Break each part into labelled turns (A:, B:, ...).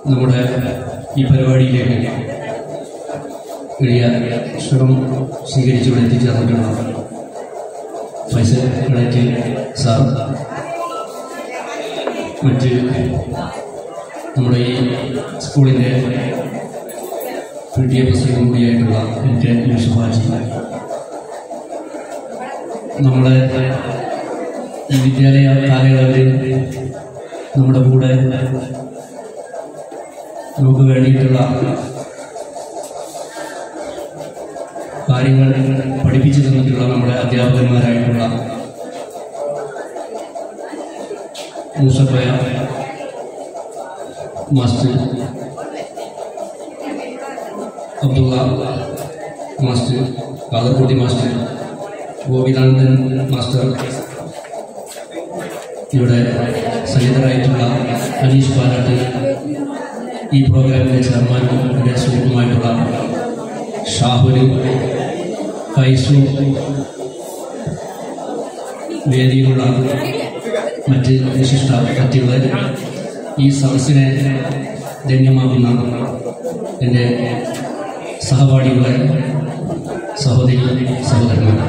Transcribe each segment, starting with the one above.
A: നമ്മുടെ ഈ പരിപാടിയിലേക്ക് വലിയ ശ്രമം സ്വീകരിച്ചുകൊണ്ട് എത്തിച്ചേർന്നിട്ടുള്ള ഫൈസൽ കളക്റ്റിൽ സാർ മറ്റ് നമ്മുടെ ഈ സ്കൂളിൻ്റെ പി ടി എ പ്രസിഡന്റ് കൂടിയായിട്ടുള്ള എൻ്റെ യൂസുഫ് ഹാജി നമ്മുടെ ഈ വിദ്യാലയ കാലയളവിൽ നമ്മുടെ കൂടെ നമുക്ക് വേണ്ടിയിട്ടുള്ള കാര്യങ്ങൾ പഠിപ്പിച്ചു തന്നിട്ടുള്ള നമ്മുടെ അധ്യാപകന്മാരായിട്ടുള്ള മൂസഫയ master Abdullah master Katharkutty master Gopinathan master ഇവിടെ സന്നിധരായിട്ടുള്ള അനീഷ് പാലാട്ട് ഈ പ്രോഗ്രാമിന്റെ ചെയർമാനും എൻ്റെ സുഹൃത്തുമായിട്ടുള്ള ഷാഹുല് കൈസു വേദിയിലുള്ള മറ്റ് വിശിഷ്ട വ്യക്തികളെ ഈ സദസ്സിനെ ധന്യമാക്കുന്ന എൻ്റെ സഹപാഠികളെ സഹോദരി സഹോദരന്മാർ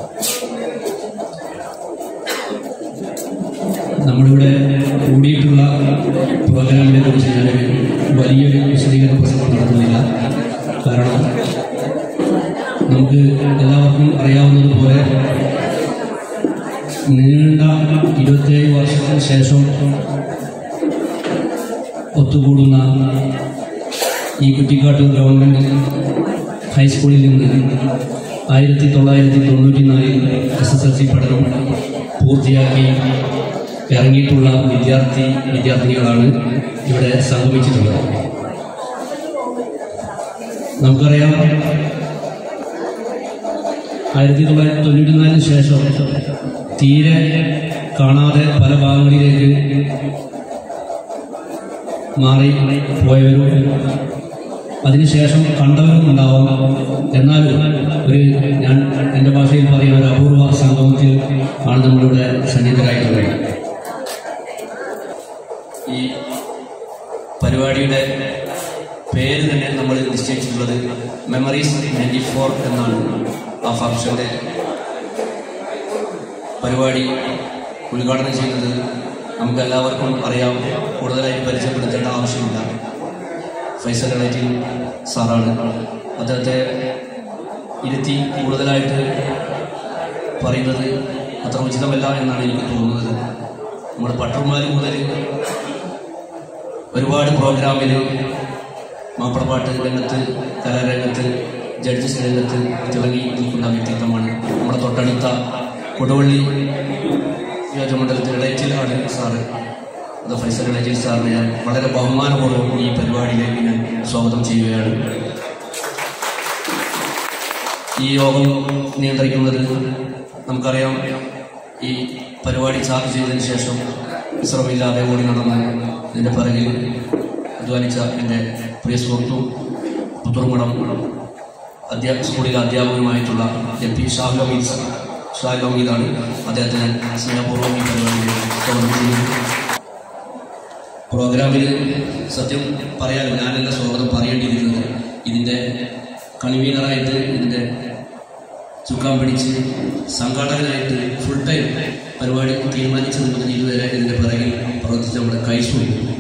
A: നമ്മളിവിടെ കൂടിയിട്ടുള്ള പ്രോഗ്രാമിനെ കുറിച്ച് ഞാൻ വലിയൊരു വിശദീകരണ പ്രസംഗം നടത്തുന്നില്ല കാരണം നമുക്ക് എല്ലാവർക്കും അറിയാവുന്നതുപോലെ നീണ്ട ഇരുപത്തിയേഴ് വർഷത്തിന് ശേഷം ഒത്തുകൂടുന്ന ഈ കുറ്റിക്കാട്ടൂർ ഗവൺമെൻറ് ഹൈസ്കൂളിൽ നിന്ന് ആയിരത്തി തൊള്ളായിരത്തി തൊണ്ണൂറ്റി നാലിൽ എസ് എസ് എൽ സി പഠനം പൂർത്തിയാക്കി ഇറങ്ങിയിട്ടുള്ള വിദ്യാർത്ഥി വിദ്യാർത്ഥിനികളാണ് ഇവിടെ സംഗമിച്ചിട്ടുള്ളത് നമുക്കറിയാം ആയിരത്തി തൊള്ളായിരത്തി തൊണ്ണൂറ്റി നാലിന് ശേഷം തീരെ കാണാതെ പല ഭാഗങ്ങളിലേക്ക് മാറി പോയവരും അതിനുശേഷം കണ്ടവരും ഉണ്ടാവാം എന്നാലും ഒരു ഞാൻ എൻ്റെ ഭാഷയിൽ പറയുന്ന ഒരു അപൂർവ സംഗമത്തിൽ ആണ് നമ്മളിവിടെ സന്നിധരായിട്ടുള്ളത് ഈ പരിപാടിയുടെ പേര് തന്നെ നമ്മൾ നിശ്ചയിച്ചിട്ടുള്ളത് മെമ്മറീസ് നയൻറ്റി ഫോർ എന്നാണ് ആ ഫംഗ്ഷന്റെ പരിപാടി ഉദ്ഘാടനം ചെയ്യുന്നത് നമുക്ക് എല്ലാവർക്കും അറിയാം കൂടുതലായിട്ട് പരിചയപ്പെടുത്തേണ്ട ആവശ്യമില്ല ഫൈസൽ റേറ്റിൽ സാറാണ് അദ്ദേഹത്തെ ഇരുത്തി കൂടുതലായിട്ട് പറയുന്നത് അത്ര ഉചിതമല്ല എന്നാണ് എനിക്ക് തോന്നുന്നത് നമ്മുടെ പട്ടർമാർ മുതൽ ഒരുപാട് പ്രോഗ്രാമിൽ മാപ്പിളപ്പാട്ട് രംഗത്ത് കലാരംഗത്ത് ജഡ്ജസ് രംഗത്ത് തിളങ്ങി നിൽക്കുന്ന വ്യക്തിത്വമാണ് നമ്മുടെ തൊട്ടടുത്ത കൊടുവള്ളി നിയോജകമണ്ഡലത്തിൽ ഇളയറ്റിൽ ആണ് സാറ് അത് ഫൈസൽ ഇളയറ്റിൽ സാറിനെ ഞാൻ വളരെ ബഹുമാനപൂർവ്വം ഈ പരിപാടിയിലേക്ക് ഞാൻ സ്വാഗതം ചെയ്യുകയാണ് ഈ യോഗം നിയന്ത്രിക്കുന്നത് നമുക്കറിയാം ഈ പരിപാടി ചാർജ് ചെയ്തതിന് ശേഷം വിശ്രമമില്ലാതെ ഓടി നടന്ന് ഇതിൻ്റെ പിറകിൽ അധ്വാനിച്ച എൻ്റെ പ്രിയ സുഹൃത്തും പുത്തൂർമഠം അധ്യാ സ്കൂളിലെ അധ്യാപകനുമായിട്ടുള്ള എം പി ഷാഹ് ഹമീദ് ഷാഹ് ഹമീദാണ് അദ്ദേഹത്തെ ഞാൻ സ്നേഹപൂർവ്വം ഈ പരിപാടിയിൽ സ്വാഗതം ചെയ്യുന്നു പ്രോഗ്രാമിൽ സത്യം പറയാൻ ഞാനല്ല സ്വാഗതം പറയേണ്ടിയിരിക്കുന്നത് ഇതിൻ്റെ കൺവീനറായിട്ട് ഇതിൻ്റെ ചുക്കാൻ പിടിച്ച് സംഘാടകനായിട്ട് ഫുൾ ടൈം പരിപാടി തീരുമാനിച്ചത് മുതൽ ഇതുവരെ ഇതിൻ്റെ പിറകിൽ പ്രവർത്തിച്ച നമ്മുടെ കൈസു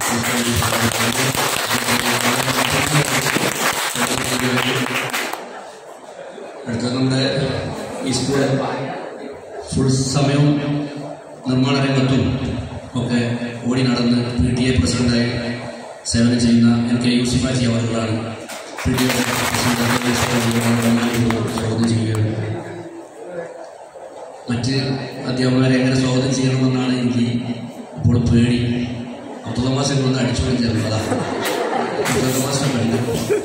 A: അടുത്തത് നമ്മുടെ ഈ സ്കൂൾ ഫുൾ സമയവും നിർമ്മാണ രംഗത്തും ഒക്കെ ഓടി നടന്ന് പി ടി എ പ്രസിഡന്റായി സേവനം ചെയ്യുന്ന എൻ കെ യൂസിഫാജി അവர்களാണ് പി ടി എ പ്രസിഡന്റ് സ്വാഗതം ചെയ്യുകയാണ് മറ്റ് അധ്യാപകരെ എങ്ങനെ സ്വാഗതം ചെയ്യണമെന്നാണ് എനിക്ക് ഇപ്പോൾ പേടി അബ്ദുള്ള മാസം കൊണ്ട് അടിച്ചുകൊണ്ട് ചേർന്നതാണ് അബ്ദുള്ള മാസം കണ്ടു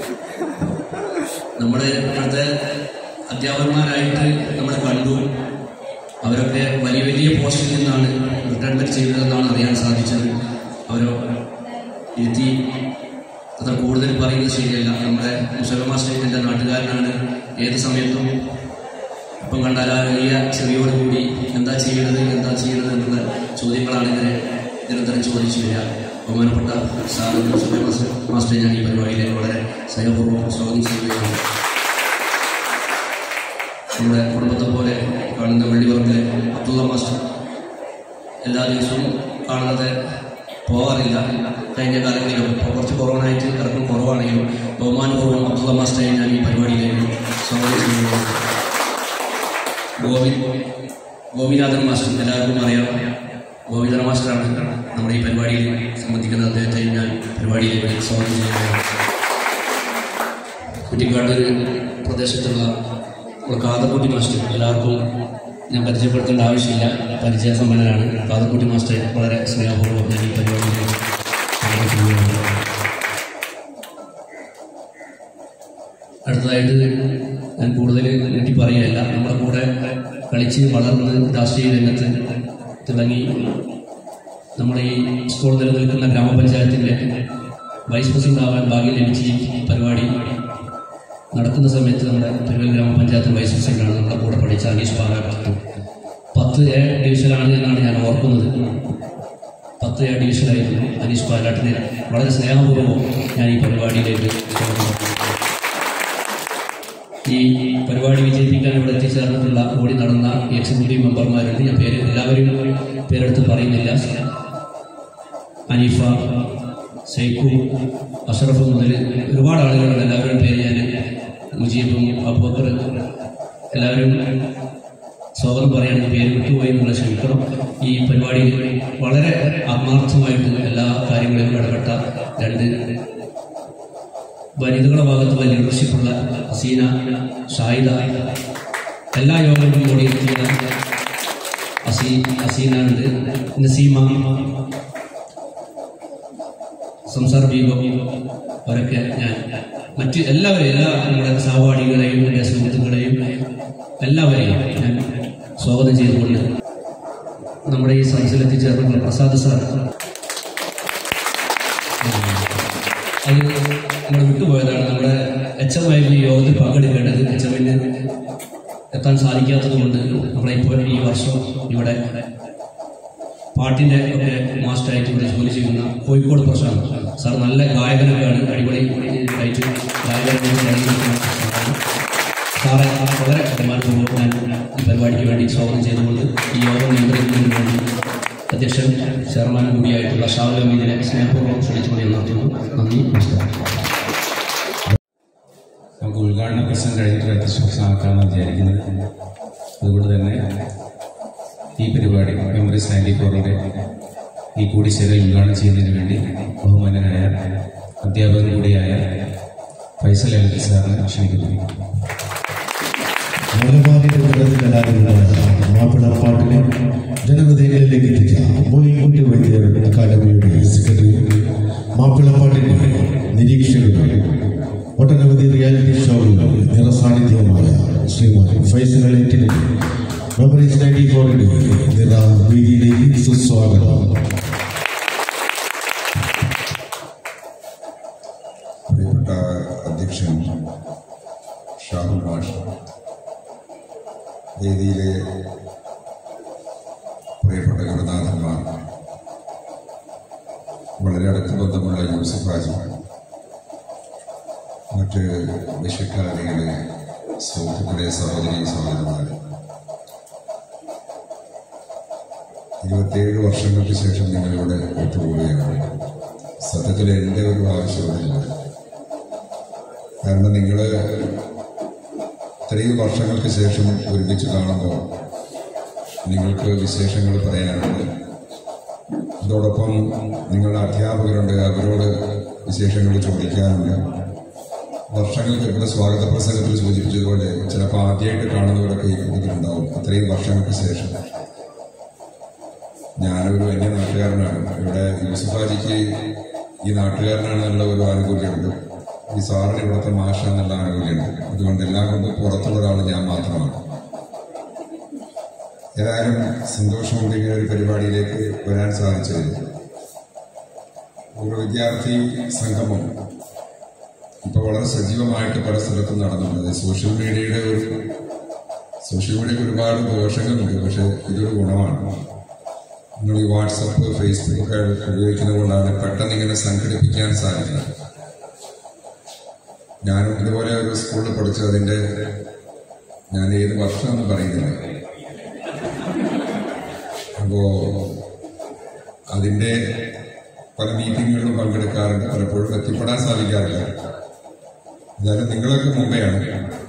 A: നമ്മുടെ ഇവിടുത്തെ അധ്യാപകന്മാരായിട്ട് നമ്മളെ കണ്ടു അവരൊക്കെ വലിയ വലിയ പോസ്റ്റിൽ നിന്നാണ് റിട്ടയർമെന്റ് ചെയ്തതെന്നാണ് അറിയാൻ സാധിച്ചത് അവരോ എത്തി അത്ര കൂടുതൽ പറയുന്നത് ശരിയല്ല നമ്മുടെ മുസലമാ സ്റ്റേറ്റിന്റെ നാട്ടുകാരനാണ് ഏത് സമയത്തും ഇപ്പം കണ്ടാൽ ആ വലിയ ചെവിയോടുകൂടി എന്താ ചെയ്യണത് എന്താ ചെയ്യണത് എന്നുള്ള ചോദ്യങ്ങളാണ് ഇങ്ങനെ നിരന്തരം ചോദിച്ചു വരിക ബഹുമാനപ്പെട്ട സാറിന് സുബൈ മാസ്റ്റർ മാസ്റ്ററെ ഞാൻ ഈ പരിപാടിയിലേക്ക് വളരെ സ്നേഹപൂർവ്വം സ്വാഗതം ചെയ്യുകയാണ് നമ്മുടെ കുടുംബത്തെ പോലെ കാണുന്ന വെള്ളിപറമ്പിലെ അബ്ദുള്ള മാസ്റ്റർ എല്ലാ ദിവസവും കാണാതെ പോകാറില്ല കഴിഞ്ഞ കാലങ്ങളിലും ഇപ്പോൾ കുറച്ച് കൊറോണ ആയിട്ട് ഇറക്കം കുറവാണെങ്കിലും ബഹുമാനപൂർവ്വം അബ്ദുള്ള മാസ്റ്ററെ ഞാൻ ഈ പരിപാടിയിലേക്ക് സ്വാഗതം ചെയ്യുന്നു ഗോവി ഗോപിനാഥൻ മാസ്റ്റർ എല്ലാവർക്കും അറിയാം ഗോപിനാഥൻ മാസ്റ്ററാണ് നമ്മുടെ ഈ പരിപാടിയിൽ സംബന്ധിക്കുന്ന അദ്ദേഹത്തെ ഞാൻ പരിപാടിയിലേക്ക് സ്വാഗതം ചെയ്യുകയാണ് കുറ്റിക്കാട് പ്രദേശത്തുള്ള നമ്മുടെ കാതക്കുട്ടി മാസ്റ്റർ എല്ലാവർക്കും ഞാൻ പരിചയപ്പെടുത്തേണ്ട ആവശ്യമില്ല പരിചയസമ്പന്നനാണ് കാതക്കുട്ടി മാസ്റ്റർ വളരെ സ്നേഹപൂർവ്വം ഞാൻ ഈ പരിപാടിയിൽ സ്വാഗതം ചെയ്യുകയാണ് അടുത്തതായിട്ട് ഞാൻ കൂടുതൽ നീട്ടി പറയുകയല്ല നമ്മുടെ കൂടെ കളിച്ച് വളർന്ന് രാഷ്ട്രീയ രംഗത്ത് തിളങ്ങി നമ്മുടെ ഈ സ്കൂൾ നിലനിൽക്കുന്ന ഗ്രാമപഞ്ചായത്തിൻ്റെ വൈസ് പ്രസിഡന്റ് ആവാൻ ഭാഗ്യം ലഭിച്ച് ഈ പരിപാടി നടക്കുന്ന സമയത്ത് നമ്മുടെ പെരുവൽ ഗ്രാമപഞ്ചായത്ത് വൈസ് പ്രസിഡന്റാണ് നമ്മുടെ കൂടെ പഠിച്ച അനീഷ് പാലാട്ട് പത്ത് എ ഡിവിഷനാണ് എന്നാണ് ഞാൻ ഓർക്കുന്നത് പത്ത് എ ഡിവിഷനായിരുന്നു അനീഷ് പാലാട്ടിനെ വളരെ സ്നേഹപൂർവ്വം ഞാൻ ഈ പരിപാടിയിലേക്ക് സ്വാഗതം ചെയ്യുന്നു. ഈ പരിപാടി വിജയിപ്പിക്കാൻ ഇവിടെ എത്തിച്ചേർന്നിട്ടുള്ള ഓടി നടന്ന എക്സിക്യൂട്ടീവ് മെമ്പർമാരുണ്ട് ഞാൻ പേര് എല്ലാവരും പേരെടുത്ത് പറയുന്നില്ല അനീഫ സൈക്കു അഷറഫ് മുതൽ ഒരുപാട് ആളുകളുണ്ട് എല്ലാവരുടെയും പേര് ഞാൻ മുജീബും അബൂബക്കർ എല്ലാവരും സ്വാഗതം പറയാൻ പേര് വിട്ടുപോയി എന്നുള്ള ക്ഷമിക്കണം ഈ പരിപാടിയിൽ വളരെ ആത്മാർത്ഥമായിട്ട് എല്ലാ കാര്യങ്ങളിലും ഇടപെട്ട രണ്ട് വനിതകളുടെ ഭാഗത്ത് വലിയ ലീഡർഷിപ്പുള്ള ഹസീന ഷാഹിദ എല്ലാ യോഗങ്ങളിലും കൂടി എത്തിയ അസീ ഹസീന ഉണ്ട് നസീമ സംസാർ ബീഗം അവരൊക്കെ ഞാൻ മറ്റ് എല്ലാവരെയും എല്ലാ നമ്മുടെ സഹപാഠികളെയും എൻ്റെ സുഹൃത്തുക്കളെയും എല്ലാവരെയും ഞാൻ സ്വാഗതം ചെയ്തുകൊണ്ട് നമ്മുടെ ഈ സദസ്സിൽ എത്തിച്ചേർന്നുള്ള പ്രസാദ് സാർ അത് നമ്മൾ വിട്ടുപോയതാണ് നമ്മുടെ എച്ച് എം ആയിരുന്നു ഈ യോഗത്തിൽ പങ്കെടുക്കേണ്ടത് എച്ച് എമ്മിന് എത്താൻ സാധിക്കാത്തത് കൊണ്ട് നമ്മളെ ഇപ്പോൾ ഈ വർഷം ഇവിടെ പാട്ടിന്റെ ഒക്കെ മാസ്റ്ററായിട്ട് ഇവിടെ ജോലി ചെയ്യുന്ന കോഴിക്കോട് പ്രശാന്ത് സാർ നല്ല ഗായകനൊക്കെയാണ് അടിപൊളി ആയിട്ട് ഗായകനാണ് സാറെ വളരെ ബഹുമാനപൂർവ്വം ഞാൻ ഈ പരിപാടിക്ക് വേണ്ടി സ്വാഗതം ചെയ്തുകൊണ്ട് ഈ യോഗം നിയന്ത്രിക്കുന്നതിന് വേണ്ടി അധ്യക്ഷൻ ചെയർമാൻ കൂടിയായിട്ടുള്ള ഷാവുൽ അമീദിനെ സ്നേഹപൂർവ്വം ക്ഷണിച്ചുകൊണ്ട് ഞാൻ നിർത്തുന്നു നന്ദി നമസ്കാരം
B: നമുക്ക് ഉദ്ഘാടന പ്രസംഗം കഴിഞ്ഞിട്ട് അധ്യക്ഷനാക്കാമെന്ന് വിചാരിക്കുന്നത് അതുകൊണ്ട് തന്നെ ഈ പരിപാടി മെമ്മറീസ് നയൻറ്റി ഫോറിൻ്റെ ഈ കൂടിച്ചേരൽ ഉദ്ഘാടനം ചെയ്യുന്നതിന് വേണ്ടി ബഹുമാന്യനായ അധ്യാപകൻ കൂടിയായ ഫൈസൽ എൽ സാറിനെ ക്ഷണിക്കുന്നു
C: മലബാറിന്റെ ഉത്തരത്തിലായിരുന്ന മാപ്പിളപ്പാട്ടിനെ ജനഹൃദയങ്ങളിലേക്ക് എത്തിച്ച മോയിൻകുട്ടി വൈദ്യർ അക്കാദമിയുടെ സെക്രട്ടറി മാപ്പിളപ്പാട്ടിന്റെ നിരീക്ഷകരും ഒട്ടനവധി റിയാലിറ്റി ഷോകളിൽ നിറസാന്നിധ്യവുമായ ശ്രീമാൻ ഫൈസൽ അലേറ്റിന് മെമ്മറീസ് നയൻറ്റി ഫോറിന്റെ നിറ വേദിയിലേക്ക് സുസ്വാഗതം
D: പ്രിയപ്പെട്ട അധ്യക്ഷൻ ഷാഹുൽ മാഷ് വേദിയിലെ പ്രിയപ്പെട്ട ഗുരുനാഥന്മാർ വളരെ അടുത്ത ബന്ധമുള്ള യൂസഫ് ഹാജി മറ്റ് വിഷക്കാരികളെ സുഹൃത്തുക്കളെ സഹോദരി സഹോദരന്മാരെ ഇരുപത്തിയേഴ് വർഷങ്ങൾക്ക് ശേഷം നിങ്ങളിവിടെ ഒത്തുകൂടുകയാണ് സത്യത്തിൽ എൻ്റെ ഒരു ആവശ്യമില്ല കാരണം നിങ്ങൾ ഇത്രയും വർഷങ്ങൾക്ക് ശേഷം ഒരുമിച്ച് കാണുമ്പോൾ നിങ്ങൾക്ക് വിശേഷങ്ങൾ പറയാനുണ്ട് അതോടൊപ്പം നിങ്ങളുടെ അധ്യാപകരുണ്ട് അവരോട് വിശേഷങ്ങൾ ചോദിക്കാനുണ്ട് വർഷങ്ങൾക്ക് ഇവിടെ സ്വാഗത പ്രസംഗത്തിൽ സൂചിപ്പിച്ചതുപോലെ ചിലപ്പോൾ ആദ്യമായിട്ട് കാണുന്നവരൊക്കെ ഈ കൂട്ടത്തിലുണ്ടാവും അത്രയും വർഷങ്ങൾക്ക് ശേഷം ഞാനൊരു അന്യ നാട്ടുകാരനാണ് ഇവിടെ യൂസുഫാജിക്ക് ഈ നാട്ടുകാരനാണെന്നുള്ള ഒരു ആനുകൂല്യമുണ്ട് ഈ സാറിന് ഇവിടുത്തെ മാഷ എന്നുള്ള ആനുകൂല്യമുണ്ട് അതുകൊണ്ട് എല്ലാം കൊണ്ടും പുറത്തുള്ള ഒരാൾ ഞാൻ മാത്രമാണ് ഏതായാലും സന്തോഷമുണ്ട് ഇങ്ങനെ ഒരു പരിപാടിയിലേക്ക് വരാൻ സാധിച്ചത് ഒരു വിദ്യാർത്ഥി സംഗമം ഇപ്പൊ വളരെ സജീവമായിട്ട് പല സ്ഥലത്തും നടന്നുണ്ട് സോഷ്യൽ മീഡിയയുടെ ഒരു സോഷ്യൽ മീഡിയക്ക് ഒരുപാട് ദോഷങ്ങളുണ്ട് പക്ഷെ ഇതൊരു ഗുണമാണ് നിങ്ങൾ ഈ വാട്സപ്പ് ഫേസ്ബുക്ക് ഒക്കെ ഉപയോഗിക്കുന്നത് കൊണ്ടാണ് പെട്ടെന്ന് ഇങ്ങനെ സംഘടിപ്പിക്കാൻ സാധിക്കുന്നത് ഞാനും ഇതുപോലെ ഒരു സ്കൂളിൽ പഠിച്ചു അതിന്റെ ഞാൻ ഏത് വർഷമെന്ന് പറയുന്നില്ല അപ്പോ അതിന്റെ പല മീറ്റിങ്ങുകളിലും പങ്കെടുക്കാറുണ്ട് പലപ്പോഴും എത്തിപ്പെടാൻ സാധിക്കാറില്ല എന്തായാലും നിങ്ങളൊക്കെ മുമ്പെയാണ്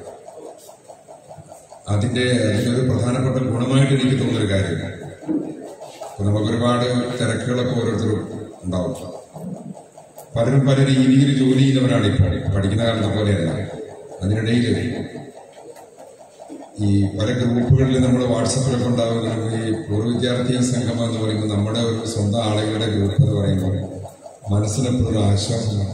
D: അതിന്റെ അതിന്റെ ഒരു പ്രധാനപ്പെട്ട ഗുണമായിട്ട് എനിക്ക് തോന്നുന്നൊരു കാര്യം ഇപ്പൊ നമുക്ക് ഒരുപാട് തിരക്കുകളൊക്കെ ഓരോരുത്തരും ഉണ്ടാവും പലരും പല രീതിയിൽ ജോലി ചെയ്യുന്നവരാണ് ഇപ്പോൾ പഠിക്കുന്ന കാലത്തെ പോലെയല്ല അതിനിടയിൽ ഈ പല ഗ്രൂപ്പുകളിൽ നമ്മൾ വാട്സപ്പിലൊക്കെ ഉണ്ടാവുന്ന ഈ പൂർവ്വ വിദ്യാർത്ഥി സംഗമം എന്ന് പറയുമ്പോൾ നമ്മുടെ ഒരു സ്വന്തം ആളുകളുടെ ഗ്രൂപ്പ് എന്ന് പറയുമ്പോൾ മനസ്സിനെപ്പോഴും ഒരു ആശ്വാസമാണ്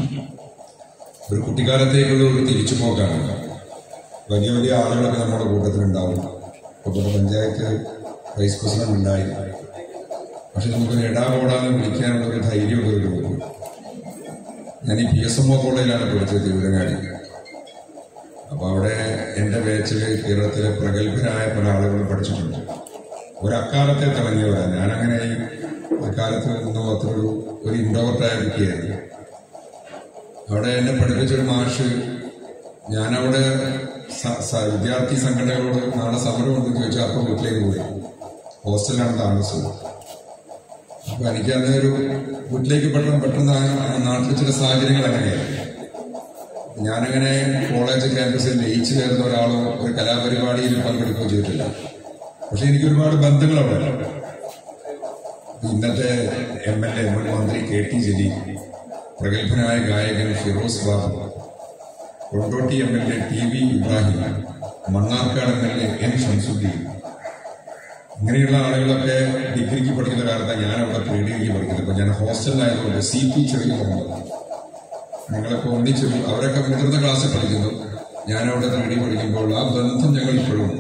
D: ഒരു കുട്ടിക്കാലത്തേക്കുള്ള ഒരു തിരിച്ചുപോക്കാണ് വലിയ വലിയ ആളുകളൊക്കെ നമ്മുടെ കൂട്ടത്തിലുണ്ടാവും ഇപ്പോൾ പഞ്ചായത്ത് വൈസ് പ്രസിഡന്റ് ഉണ്ടായി പക്ഷെ നമുക്കൊരു ഇടാപോടാന്ന് വിളിക്കാനുള്ള ഒരു ധൈര്യമൊക്കെ ഒരു ഗ്രൂപ്പ് ഞാൻ ഈ പി എസ് എം ഒ കോളേജിലാണ് പഠിച്ചത് തിരുവരങ്ങാടി അപ്പൊ അവിടെ എന്റെ ബാച്ചില് കേരളത്തിലെ പ്രഗത്ഭരായ പല ആളുകളും പഠിച്ചിട്ടുണ്ട് ഒരു അക്കാലത്തെ തിളങ്ങിയവരാണ് ഞാനങ്ങനെ ഈ അക്കാലത്ത് നിന്നും അത്ര ഒരു ഒരു ഇൻഡോവർട്ടായ കുട്ടിയായിരുന്നു അവിടെ എന്നെ പഠിപ്പിച്ചൊരു മാഷ് ഞാനവിടെ സ- സ- വിദ്യാർത്ഥി സംഘടനകളോട് നാളെ സമരം ഉണ്ടെന്ന് ചോദിച്ചാൽ അപ്പോൾ വീട്ടിലേക്ക് പോയി ഹോസ്റ്റലിലാണ് താമസിച്ചത് അപ്പൊ എനിക്ക് അതൊരു വീട്ടിലേക്ക് പെട്ടെന്ന് പെട്ടെന്ന് ആ നാട്ടിൽ ചില സാഹചര്യങ്ങൾ അങ്ങനെയായിരുന്നു ഞാനങ്ങനെ കോളേജ് ക്യാമ്പസിൽ ലയിച്ചു കയറുന്ന ഒരാളോ ഒരു കലാപരിപാടിയിൽ പങ്കെടുക്കുകയോ ചെയ്തിട്ടില്ല പക്ഷെ എനിക്ക് ഒരുപാട് ബന്ധങ്ങൾ അവിടെ ഉണ്ട്. ഇന്നത്തെ എം എൽ എ മുൻ മന്ത്രി കെ ടി ജലീൽ പ്രഗത്ഭനായ ഗായകൻ Firoz Babu Kondotty M L A T V Ibrahim Mannarkkad M L A N Shamsuddin ഇങ്ങനെയുള്ള ആളുകളൊക്കെ ഡിഗ്രിക്ക് പഠിക്കുന്ന കാലത്താണ് ഞാൻ അവിടെ പ്രീ ഡിഗ്രിക്ക് പഠിക്കുന്നത് അപ്പൊ ഞാൻ ഹോസ്റ്റലിലായതുകൊണ്ട് സി പി ചെറിയ മുഹമ്മദ് ഞങ്ങളൊക്കെ ഒന്നിച്ചു അവരൊക്കെ മുതിർന്ന ക്ലാസ്സിൽ പഠിക്കുന്നു ഞാൻ അവിടെ പ്രീ ഡി പഠിക്കുമ്പോൾ ആ ബന്ധം ഞങ്ങൾ ഇപ്പോഴും ഉണ്ട്.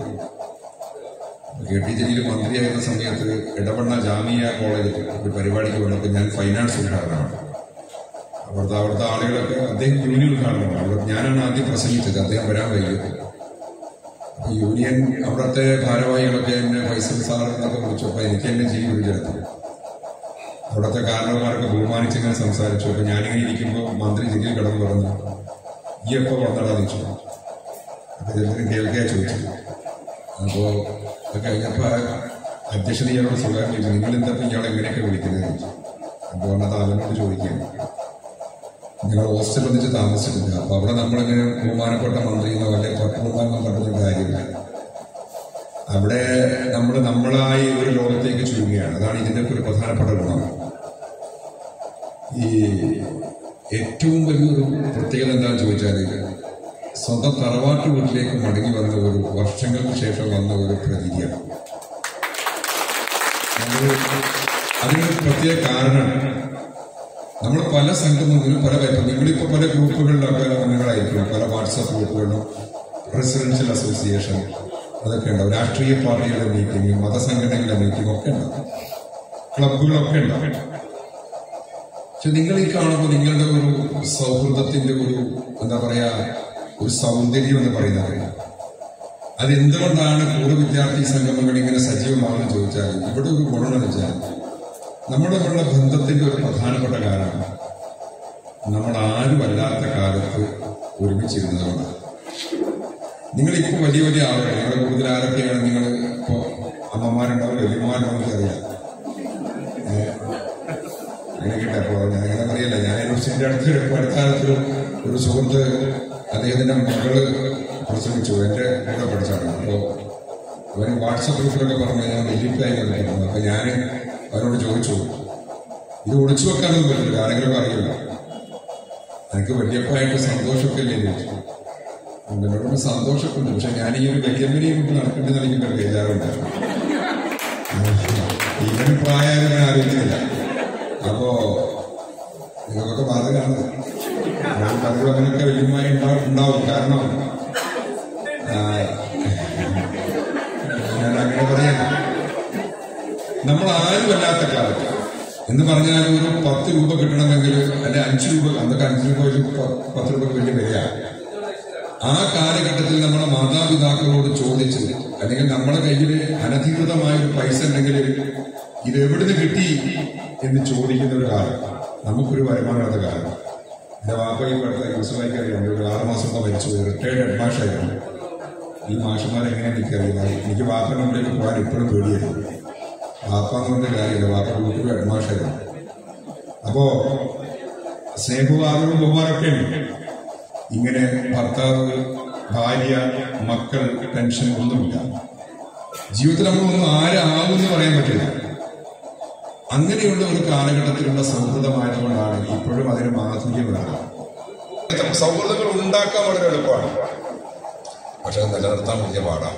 D: കെ ടി ജലീൽ മന്ത്രിയായിരുന്ന സമയത്ത് ഇടവണ്ണ ജാമിയ കോളേജിൽ ഒരു പരിപാടിക്ക് വന്നപ്പോൾ ഞാൻ ഫൈനാൻസ് ഉദ്ഘാടനമാണ് അവിടുത്തെ അവിടുത്തെ ആളുകളൊക്കെ അദ്ദേഹം യൂണിയൻ ഉദ്ഘാടനമാണ് അവിടെ ഞാനാണ് ആദ്യം പ്രസംഗിച്ചത് അദ്ദേഹം വരാൻ വൈകിയത് അപ്പൊ യൂണിയൻ അവിടുത്തെ ഭാരവാഹികളൊക്കെ എന്നെ ഫൈസൽ സാർ എന്നൊക്കെ വിളിച്ചപ്പോൾ എനിക്ക് എന്നെ ജീവി വിളിച്ചെടുത്തു അവിടുത്തെ കാരണവന്മാരൊക്കെ ബഹുമാനിച്ചിങ്ങനെ സംസാരിച്ചു അപ്പൊ ഞാനിങ്ങനെ ഇരിക്കുമ്പോൾ മന്ത്രി ജില്ലയിൽ കടന്നു പറഞ്ഞു ഈ എപ്പോ വന്നടാന്ന് ചോദിച്ചു അപ്പൊ ഇതെന്തിനും കേൾക്കാൻ ചോദിച്ചു അപ്പോ അത് കഴിഞ്ഞപ്പോ അധ്യക്ഷൻ ഇയാളോട് സ്വകാര്യം ചോദിച്ചു നിങ്ങൾ എന്താ ഇപ്പൊ ഇയാളെ എങ്ങനെയൊക്കെ വിളിക്കുന്നത് ചോദിച്ചു അപ്പൊ പറഞ്ഞത് അവനോട് ചോദിക്കുകയാണ് ഞങ്ങൾ ഹോസ്റ്റലിൽ ഒന്നിച്ച് താമസിച്ചിട്ടില്ല അപ്പൊ അവിടെ നമ്മളിങ്ങനെ ബഹുമാനപ്പെട്ട മന്ത്രിന്നോ അല്ലെ പട്ടുമെന്നോ പറഞ്ഞൊരു കാര്യമില്ല അവിടെ നമ്മൾ നമ്മളായി ഒരു ലോകത്തേക്ക് ചുരുങ്ങുകയാണ് അതാണ് ഇതിന്റെ ഒരു പ്രധാനപ്പെട്ട ഗുണം ഈ ഏറ്റവും വലിയൊരു പ്രത്യേകത എന്താണെന്ന് ചോദിച്ചാൽ സ്വന്തം തറവാട്ട് വീട്ടിലേക്ക് മടങ്ങി വന്ന ഒരു വർഷങ്ങൾക്ക് ശേഷം വന്ന ഒരു പ്രതീതിയാണ് നമ്മള് അതിനൊരു പ്രത്യേക കാരണം നമ്മൾ പല സംഗമങ്ങളിലും പല ഇപ്പം നിങ്ങളിപ്പോൾ പല ഗ്രൂപ്പുകളിലൊക്കെ അംഗങ്ങളായിരിക്കും പല വാട്സാപ്പ് ഗ്രൂപ്പുകളിലും റെസിഡൻഷ്യൽ അസോസിയേഷൻ അതൊക്കെ ഉണ്ടാവും രാഷ്ട്രീയ പാർട്ടികളുടെ മീറ്റിംഗ് മതസംഘടനകളുടെ മീറ്റിംഗ് ഒക്കെ ഉണ്ടാവും ക്ലബുകളൊക്കെ ഉണ്ടാവും പക്ഷെ നിങ്ങൾ ഈ കാണുമ്പോൾ നിങ്ങളുടെ ഒരു സൗഹൃദത്തിന്റെ ഒരു എന്താ പറയാ ഒരു സൗന്ദര്യം എന്ന് പറയുന്നത് അതെന്തുകൊണ്ടാണ് പൂർവ്വ വിദ്യാർത്ഥി സംഗമങ്ങൾ ഇങ്ങനെ സജീവമാണെന്ന് ചോദിച്ചാൽ ഇവിടെ ഒരു ഗുണമെന്ന് വെച്ചാൽ നമ്മുടെ തമ്മിലുള്ള ബന്ധത്തിന്റെ ഒരു പ്രധാനപ്പെട്ട കാരണം നമ്മൾ ആരും അല്ലാത്ത കാലത്ത് ഒരുമിച്ചിരുന്നതുകൊണ്ടാണ് നിങ്ങൾ ഇപ്പോൾ വലിയ വലിയ ആളുകൾ നിങ്ങൾ കൂടുതൽ ആരൊക്കെയാണ് നിങ്ങൾ ഇപ്പോൾ അമ്മമാരുണ്ടാവും വലിയമാരുണ്ടാവും എനിക്കറിയാം അങ്ങനെ കിട്ടെ അപ്പോൾ ഞാൻ അങ്ങനെ പറയല്ല ഞാൻ യൂണിവേഴ്സിറ്റിയുടെ അടുത്ത് ഇപ്പോൾ അടുത്ത കാലത്ത് ഒരു സുഹൃത്ത് അദ്ദേഹത്തിന്റെ മകള് പ്രസവിച്ചു എന്റെ കൂടെ പഠിച്ചാണ് അപ്പോൾ അവൻ വാട്സപ്പ് ഗ്രൂപ്പിലൊക്കെ പറഞ്ഞു ഞാൻ വെല്ലിപ്പായി പറഞ്ഞു അപ്പൊ ഞാൻ അവരോട് ചോദിച്ചു ഇത് ഒളിച്ചു വെക്കാനൊന്നും പറ്റില്ല ആരെങ്കിലും അറിയില്ല എനിക്ക് വല്യപ്പായിട്ട് സന്തോഷമൊക്കെ ഇല്ലേ എന്ന് ചോദിച്ചു എന്നോട് സന്തോഷമൊക്കെ ഉണ്ട് പക്ഷെ ഞാൻ ഈ ഒരു വല്യമ്മനെയും കൊണ്ട് നടക്കേണ്ടത് എനിക്ക് ഒരു ബേജാറുണ്ടായിരുന്നു ഇവന് പ്രായം ഞാൻ ആലോചിക്കുന്നില്ല അപ്പോ നിങ്ങൾക്കൊക്കെ ബാധകമാണ് ഞാൻ പലരും അങ്ങനെയൊക്കെ വല്യമായി ഉണ്ടാവും കാരണം ആ, ഞാൻ അങ്ങനെ പറയാം നമ്മൾ ആരുമല്ലാത്ത കാലത്ത് എന്ന് പറഞ്ഞാൽ ഒരു പത്ത് രൂപ കിട്ടണമെങ്കിൽ അല്ലെ അഞ്ച് രൂപ അന്നൊക്കെ അഞ്ച് രൂപ ഒരു പ- പത്ത് രൂപ വലിയ വില ആ കാലഘട്ടത്തിൽ നമ്മുടെ മാതാപിതാക്കളോട് ചോദിച്ച് അല്ലെങ്കിൽ നമ്മുടെ കയ്യിൽ അനധികൃതമായ ഒരു പൈസ ഉണ്ടെങ്കിൽ ഇത് എവിടുന്ന് കിട്ടി എന്ന് ചോദിക്കുന്ന ഒരു കാലം നമുക്കൊരു വരുമാനമുള്ള കാലം എന്റെ വാപ്പ ഈ പഠിത്ത യൂസുഫായിക്ക് അറിയാം ഒരു ആറ് മാസം മുമ്പ് മരിച്ചു റിട്ടയർഡ് ഹെഡ് മാഷായിരുന്നു ഈ മാഷന്മാരെ എങ്ങനെയാണ് എനിക്കറിയില്ല എനിക്ക് വാപ്പയുടെ മുമ്പിലേക്ക് പോകാൻ ഇപ്പോഴും പേടിയായിരുന്നു വാപ്പ എന്ന് പറഞ്ഞ കാര്യമില്ല വാപ്പ വീട്ടിൽ ഹെഡ് മാഷായിരുന്നു അപ്പോ സ്നേഹവും ആദരവും ബഹുമാനമൊക്കെ ഉണ്ട് ഇങ്ങനെ ഭർത്താവ് ഭാര്യ മക്കൾ ടെൻഷൻ ഒന്നുമില്ല ജീവിതത്തിൽ നമ്മളൊന്നും ആരാകുമെന്ന് പറയാൻ പറ്റില്ല അങ്ങനെയുള്ള ഒരു കാലഘട്ടത്തിലുള്ള സൗഹൃദമായതുകൊണ്ടാണ് ഇപ്പോഴും അതിന് മാധുര്യമുള്ളത് സൗഹൃദങ്ങൾ ഉണ്ടാക്കാൻ വളരെ എളുപ്പമാണ് പക്ഷെ അത് നിലനിർത്താൻ വലിയ പാടാണ്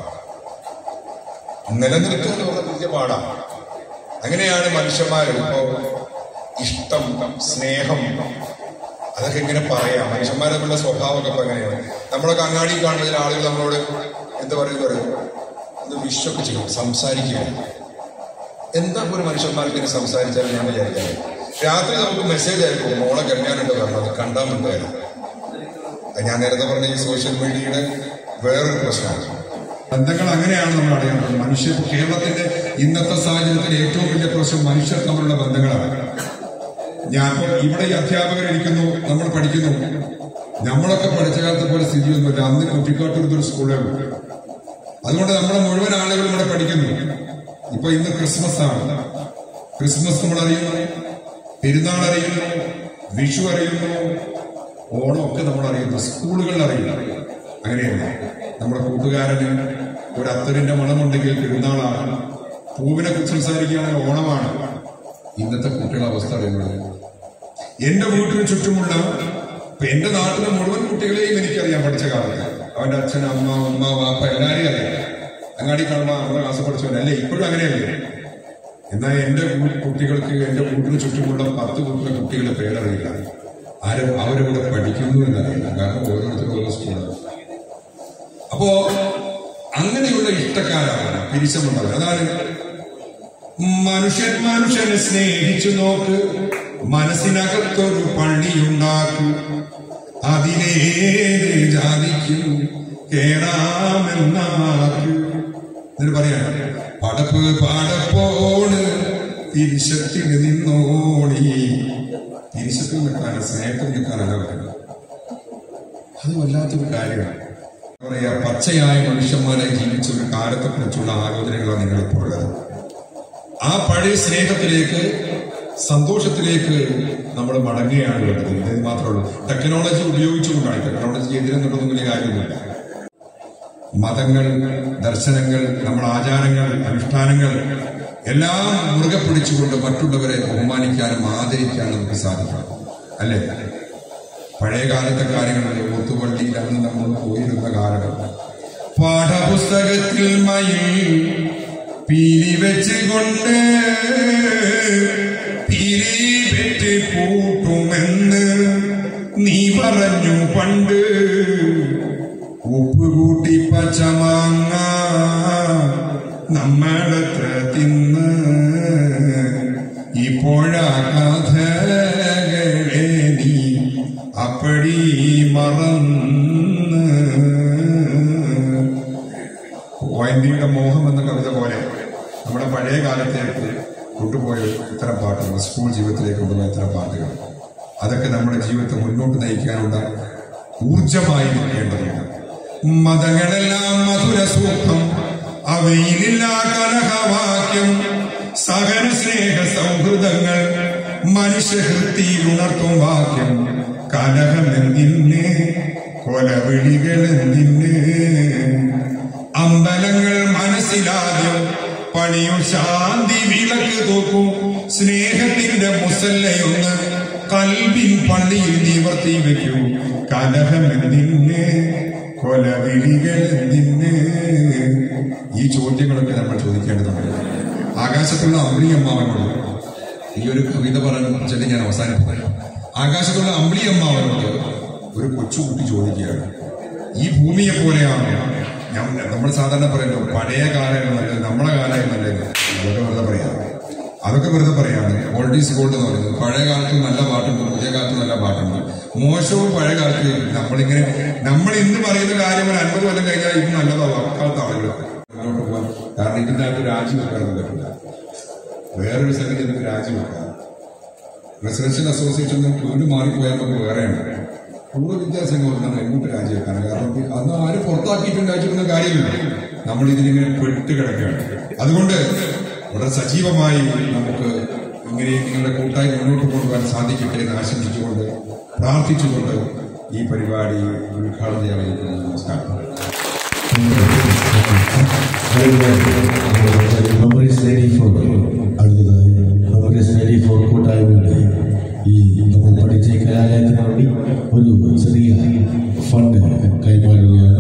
D: നിലനിർത്തുക എന്ന് പറഞ്ഞാൽ വലിയ പാടാണ് അങ്ങനെയാണ് മനുഷ്യന്മാർ ഇപ്പോ ഇഷ്ടം സ്നേഹം അതൊക്കെ എങ്ങനെ പറയാം മനുഷ്യന്മാരെ തമ്മിലുള്ള സ്വഭാവമൊക്കെ ഇപ്പൊ എങ്ങനെയാണ് നമ്മളൊക്കെ അങ്ങാടി കാണുന്ന ചില ആളുകൾ നമ്മളോട് എന്താ പറയുക പറയും ഒന്ന് വിഷൊക്കെ ചെയ്യും സംസാരിക്കുകയാണ് എന്താ ഒരു മനുഷ്യന്മാർക്ക് ഇങ്ങനെ സംസാരിച്ചാലും ഞാൻ വിചാരിക്കാം രാത്രി നമുക്ക് മെസ്സേജ് അയക്കും മോളെ കല്യാണുണ്ട് പറഞ്ഞു അത് കണ്ടാൽ വരാം അത് ഞാൻ നേരത്തെ പറഞ്ഞ ഈ സോഷ്യൽ മീഡിയയുടെ വേറൊരു പ്രശ്നമാണ് ബന്ധങ്ങൾ അങ്ങനെയാണ് നമ്മൾ അറിയേണ്ടത് മനുഷ്യ കേരളത്തിന്റെ ഇന്നത്തെ സാഹചര്യത്തിൽ ഏറ്റവും വലിയ പ്രശ്നം മനുഷ്യർ തമ്മിലുള്ള ബന്ധങ്ങളാണ് ഞാൻ ഇപ്പൊ ഇവിടെ ഈ അധ്യാപകർ ഇരിക്കുന്നു നമ്മൾ പഠിക്കുന്നു നമ്മളൊക്കെ പഠിച്ച കാലത്തെ പോലെ സ്ഥിതിയൊന്നുമില്ല അന്ന് കുറ്റിക്കാട്ടൂർ സ്കൂളേ ഉള്ളൂ അതുകൊണ്ട് നമ്മളെ മുഴുവൻ ആളുകളും ഇവിടെ പഠിക്കുന്നു ഇപ്പൊ ഇന്ന് ക്രിസ്മസ് ആണ് ക്രിസ്മസ് നമ്മൾ അറിയുന്നു പെരുന്നാൾ അറിയുന്നു വിഷു അറിയുന്നു ഓണം ഒക്കെ നമ്മൾ അറിയുന്നു സ്കൂളുകളിൽ അറിയില്ല അങ്ങനെയല്ല നമ്മുടെ കൂട്ടുകാരന് ഒരു അത്തറിന്റെ മണമുണ്ടെങ്കിൽ പെരുന്നാളാണ് പൂവിനെ കുറിച്ച് സംസാരിക്കുകയാണെങ്കിൽ ഓണമാണ് ഇന്നത്തെ കുട്ടികളുടെ അവസ്ഥ അറിയുന്നത് എന്റെ വീട്ടിന് ചുറ്റുമുള്ള ഇപ്പൊ എന്റെ നാട്ടിലെ മുഴുവൻ കുട്ടികളെയും എനിക്കറിയാം പഠിച്ച കാലത്ത് അവന്റെ അച്ഛൻ അമ്മ ഉമ്മ വാപ്പ എല്ലാരെയും അറിയാം അങ്ങാടി കാണുമ്പോ നമ്മുടെ ക്ലാസ് പഠിച്ചവരല്ലേ ഇപ്പോഴും അങ്ങനെയല്ലേ എന്നാൽ എന്റെ കു- കുട്ടികൾക്ക് എന്റെ വീട്ടിന് ചുറ്റുമുള്ള പത്ത് കുട്ടികളെ കുട്ടികളെ പേരറിയില്ല ആരും അവരവിടെ പഠിക്കുന്നു എന്നറിയില്ല കാരണം ഓരോരുത്തരും ഓരോ സ്കൂളാണ് അപ്പോ അങ്ങനെയുള്ള ഇഷ്ടക്കാരാണ് പിരിച്ചമുണ്ടാവുക അതാണ് മനുഷ്യൻ മനുഷ്യനെ സ്നേഹിച്ചു നോക്ക് മനസ്സിനകത്തൊരു പള്ളിയുണ്ടാക്കൂ അതിലേത് ജാതിക്കും കേറാമെന്നാക്ക് എന്നിട്ട് പറയാ പടപ്പ് പാടപ്പോണ് തിരിശത്തിന് നിന്നോണി തിരിശത്തിൽ നിൽക്കാനല്ല സ്നേഹത്തിൽ നിൽക്കാനല്ല പറയുന്നത് അത് വല്ലാത്തൊരു കാര്യമാണ് പറയാ പച്ചയായ മനുഷ്യന്മാരെ ജീവിച്ച ഒരു കാലത്തെ കുറിച്ചുള്ള ആലോചനകളാണ് നിങ്ങളിപ്പോൾ ഉള്ളത് ആ പഴയ സ്നേഹത്തിലേക്ക് സന്തോഷത്തിലേക്ക് നമ്മൾ മടങ്ങുകയാണ് വേണ്ടത് ഇത് മാത്രമേ ഉള്ളൂ ടെക്നോളജി ഉപയോഗിച്ചുകൊണ്ടാണ് ടെക്നോളജി എതിരെന്നുള്ളതൊന്നും വലിയ കാര്യമൊന്നുമില്ല മതങ്ങൾ ദർശനങ്ങൾ നമ്മുടെ ആചാരങ്ങൾ അനുഷ്ഠാനങ്ങൾ എല്ലാം മുറുകെ പിടിച്ചുകൊണ്ട് മറ്റുള്ളവരെ ബഹുമാനിക്കാനും ആദരിക്കാനും നമുക്ക് സാധിക്കണം അല്ലേ പഴയ കാലത്തെ കാര്യങ്ങളിൽ ഒത്തുപള്ളിയിൽ അന്ന് നമ്മൾ പോയിരുന്ന കാലഘട്ടം പാഠപുസ്തകത്തിൽ മയിൽ പീലി വെച്ചുകൊണ്ട് പീലി വെച്ച് പൂട്ടുമെന്ന് നീ പറഞ്ഞു പണ്ട് ഉപ്പ് കൂട്ടി പച്ചമാങ്ങ നമ്മളെത്ര തിന്ന് ഇപ്പോഴാ കഥകളെ നീ അപ്പടി മറന്ന് വൈദ്യയുടെ മോഹം എന്ന കവിത പോലെ നമ്മുടെ പഴയ കാലത്തേക്ക് കൊണ്ടുപോയ ഇത്തരം പാട്ടുകൾ സ്കൂൾ ജീവിതത്തിലേക്ക് കൊണ്ടുപോയ ഇത്തരം പാട്ടുകൾ അതൊക്കെ നമ്മുടെ ജീവിതത്തെ മുന്നോട്ട് നയിക്കാനുള്ള ഊർജമായി നിൽക്കേണ്ടതുണ്ട് മതങ്ങളെല്ലാം മധുര സൂക്തം അവയിലില്ല കലഹവാക്യം സഹന സ്നേഹ സൗഹൃദങ്ങൾ മനുഷ്യഹൃത്തിയിൽ ഉണർത്തും വാക്യം കലഹമെന്തിന് കൊലവിളികളെന്തിന് അമ്പലങ്ങൾ മനസ്സിലാദ്യം പണിയും ശാന്തി വിളക്ക് തോക്കും സ്നേഹത്തിന്റെ മുസല്ലയൊന്ന് കൽവിൻ പള്ളിയിൽ നിവർത്തി വെക്കൂ കലഹമെന്തിന് കൊലവിളികൾ എന്തിന് ഈ ചോദ്യങ്ങളൊക്കെ നമ്മൾ ചോദിക്കേണ്ടതുണ്ട് ആകാശത്തുള്ള അമ്പിളിയമ്മാവനോട് ഈ ഒരു കവിത പറയാൻ ചൊല്ലി ഞാൻ അവസാനിപ്പിക്കാം ആകാശത്തുള്ള അമ്പിളിയമ്മാവനോട് ഒരു കൊച്ചുകുട്ടി ചോദിക്കുകയാണ് ഈ ഭൂമിയെ പോലെയാണ് ഞാൻ നമ്മൾ സാധാരണ പറയുന്നു പഴയ കാലം നല്ലത് നമ്മളെ കാലം നല്ലത് അതൊക്കെ വെറുതെ പറയാം അതൊക്കെ വെറുതെ പറയാണ് ഓൾഡ് ഈസ് ഗോൾഡ് എന്ന് പറയുന്നത് പഴയ കാലത്ത് നല്ല പാട്ടുണ്ട് പുതിയ കാലത്ത് നല്ല പാട്ടുണ്ട് മോശവും പഴയ കാലത്ത് നമ്മളിങ്ങനെ നമ്മൾ ഇന്ന് പറയുന്ന കാര്യം ഒരു അൻപത് കൊല്ലം കഴിഞ്ഞാൽ ഇത് നല്ലതാവും അക്കാലത്ത് ആളുകൾ മുന്നോട്ട് പോകാൻ കാരണം ഇതിന്റെ അകത്ത് രാജി വെക്കാനൊന്നും പറ്റില്ല വേറൊരു സംഗതി നമുക്ക് രാജിവെക്കാം റെസിഡൻഷ്യൽ അസോസിയേഷൻ വീട് മാറിപ്പോയാൽ നമുക്ക് വേറെയാണ് പൂർവ്വ വിദ്യാസംഘം ഒന്നാണ് എങ്ങോട്ട് രാജിവെക്കാൻ കാരണം അന്ന് ആരും പുറത്താക്കിയിട്ടും രാജിവെക്കുന്ന കാര്യമില്ല നമ്മൾ ഇതിലിങ്ങനെ പെട്ട് കിടക്കുകയാണ് അതുകൊണ്ട് വളരെ സജീവമായി നമുക്ക് ഇങ്ങനെ നിങ്ങളുടെ കൂട്ടായി മുന്നോട്ട് കൊണ്ടുപോകാൻ സാധിക്കട്ടെ എന്ന് ആശംസിച്ചുകൊണ്ട് പ്രാർത്ഥിച്ചുകൊണ്ട് ഈ പരിപാടി ഉദ്ഘാടനം ചെയ്യാൻ നമസ്കാരം
C: മെമ്മറീസ് റെഡി ഫോർ അടുത്തതായി മെമ്മറീസ് റെഡി ഫോർ കൂട്ടായ്മയുടെ ഈ നമ്മൾ പഠിച്ച ഈ കലാലയത്തിന് വേണ്ടി ഒരു ചെറിയ ഫണ്ട് കൈമാറുകയാണ്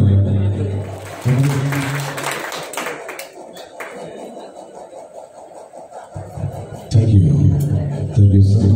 C: thank you thank you sir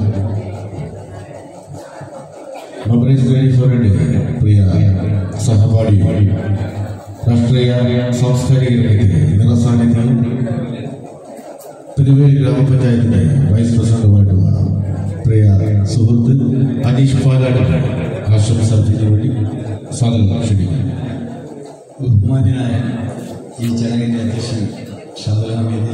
C: memories ready ഫോറിന്റെ പ്രിയ സഹപാഠി രാഷ്ട്രീയ സാംസ്കാരിക രംഗത്തെ നിറസാന്നിധ്യം തിരുവേലി ഗ്രാമപഞ്ചായത്തിന്റെ വൈസ് പ്രസിഡന്റുമായിട്ടുമാണ് പ്രിയ സുഹൃത്ത് അനീഷ് പാലാട് ആശംസ അർപ്പിക്കാൻ വേണ്ടി സ്വാഗതം ക്ഷണിക്കുന്നു
E: ബഹുമാന്യനായ ഈ ചടങ്ങിന്റെ അധ്യക്ഷൻ ഷാദുൽ ഹമീദ്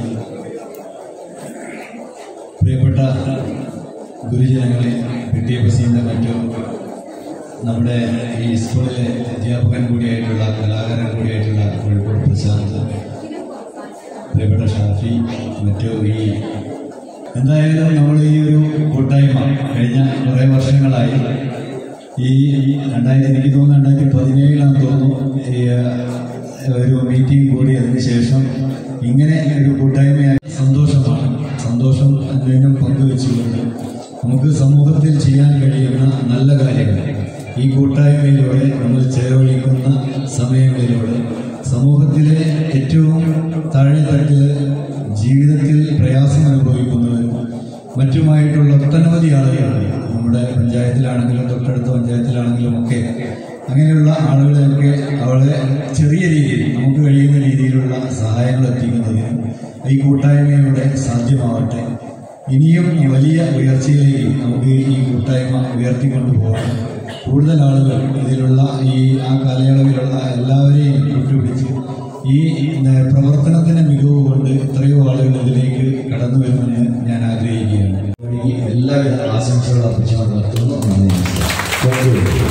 E: പ്രിയപ്പെട്ട ഗുരുജനങ്ങളെ പി ടി എഫ് സിന്റെ മറ്റു നമ്മുടെ ഈ സ്കൂളിലെ അധ്യാപകൻ കൂടിയായിട്ടുള്ള കലാകാരൻ കൂടിയായിട്ടുള്ള കോഴിക്കോട് പ്രശാന്ത് പ്രിയപ്പെട്ട ഷാഫി മറ്റു ഈ എന്തായാലും നമ്മൾ ഈ ഒരു കൂട്ടായ്മ കഴിഞ്ഞ കുറേ വർഷങ്ങളായി ഈ രണ്ടായിരത്തി എനിക്ക് തോന്നുന്നു രണ്ടായിരത്തി പതിനേഴിലാണെന്ന് തോന്നുന്നു ഈ ആ, ഒരു മീറ്റിംഗ് കൂടി അതിന് ശേഷം ഇങ്ങനെ ഒരു കൂട്ടായ്മയായി സന്തോഷമാണ് സന്തോഷം വീണ്ടും പങ്കുവെച്ചുകൊണ്ട് നമുക്ക് സമൂഹത്തിൽ ചെയ്യാൻ കഴിയുന്ന നല്ല കാര്യങ്ങൾ ഈ കൂട്ടായ്മയിലൂടെ നമ്മൾ ചെലവഴിക്കുന്ന സമയങ്ങളിലൂടെ സമൂഹത്തിലെ ഏറ്റവും താഴെത്തട്ടില് ജീവിതത്തിൽ പ്രയാസം അനുഭവിക്കുന്നവരും മറ്റുമായിട്ടുള്ള ഒട്ടനവധി ആളുകളുണ്ട് നമ്മുടെ പഞ്ചായത്തിലാണെങ്കിലും തൊട്ടടുത്ത പഞ്ചായത്തിലാണെങ്കിലും ഒക്കെ അങ്ങനെയുള്ള ആളുകളെയൊക്കെ അവളെ ചെറിയ രീതിയിൽ നമുക്ക് കഴിയുന്ന രീതിയിലുള്ള സഹായങ്ങൾ എത്തിക്കുന്നതിന് ഈ കൂട്ടായ്മയിലൂടെ സാധ്യമാവട്ടെ ഇനിയും ഈ വലിയ ഉയർച്ചയിലേക്ക് നമുക്ക് ഈ കൂട്ടായ്മ ഉയർത്തിക്കൊണ്ടുപോകണം കൂടുതൽ ആളുകൾ ഇതിലുള്ള ഈ ആ കാലയളവിലുള്ള എല്ലാവരെയും കൂട്ടുപിടിച്ച് ഈ ഏഹ്, പ്രവർത്തനത്തിന്റെ മികവ് കൊണ്ട് എത്രയോ ആളുകൾ ഇതിലേക്ക് കടന്നു വരുമെന്ന് ഞാൻ ആഗ്രഹിക്കുകയാണ് ഈ എല്ലാവിധ ആശംസകളും അർപ്പിച്ചുകൊണ്ട് നിർത്തുന്നു നന്ദി നമസ്കാരം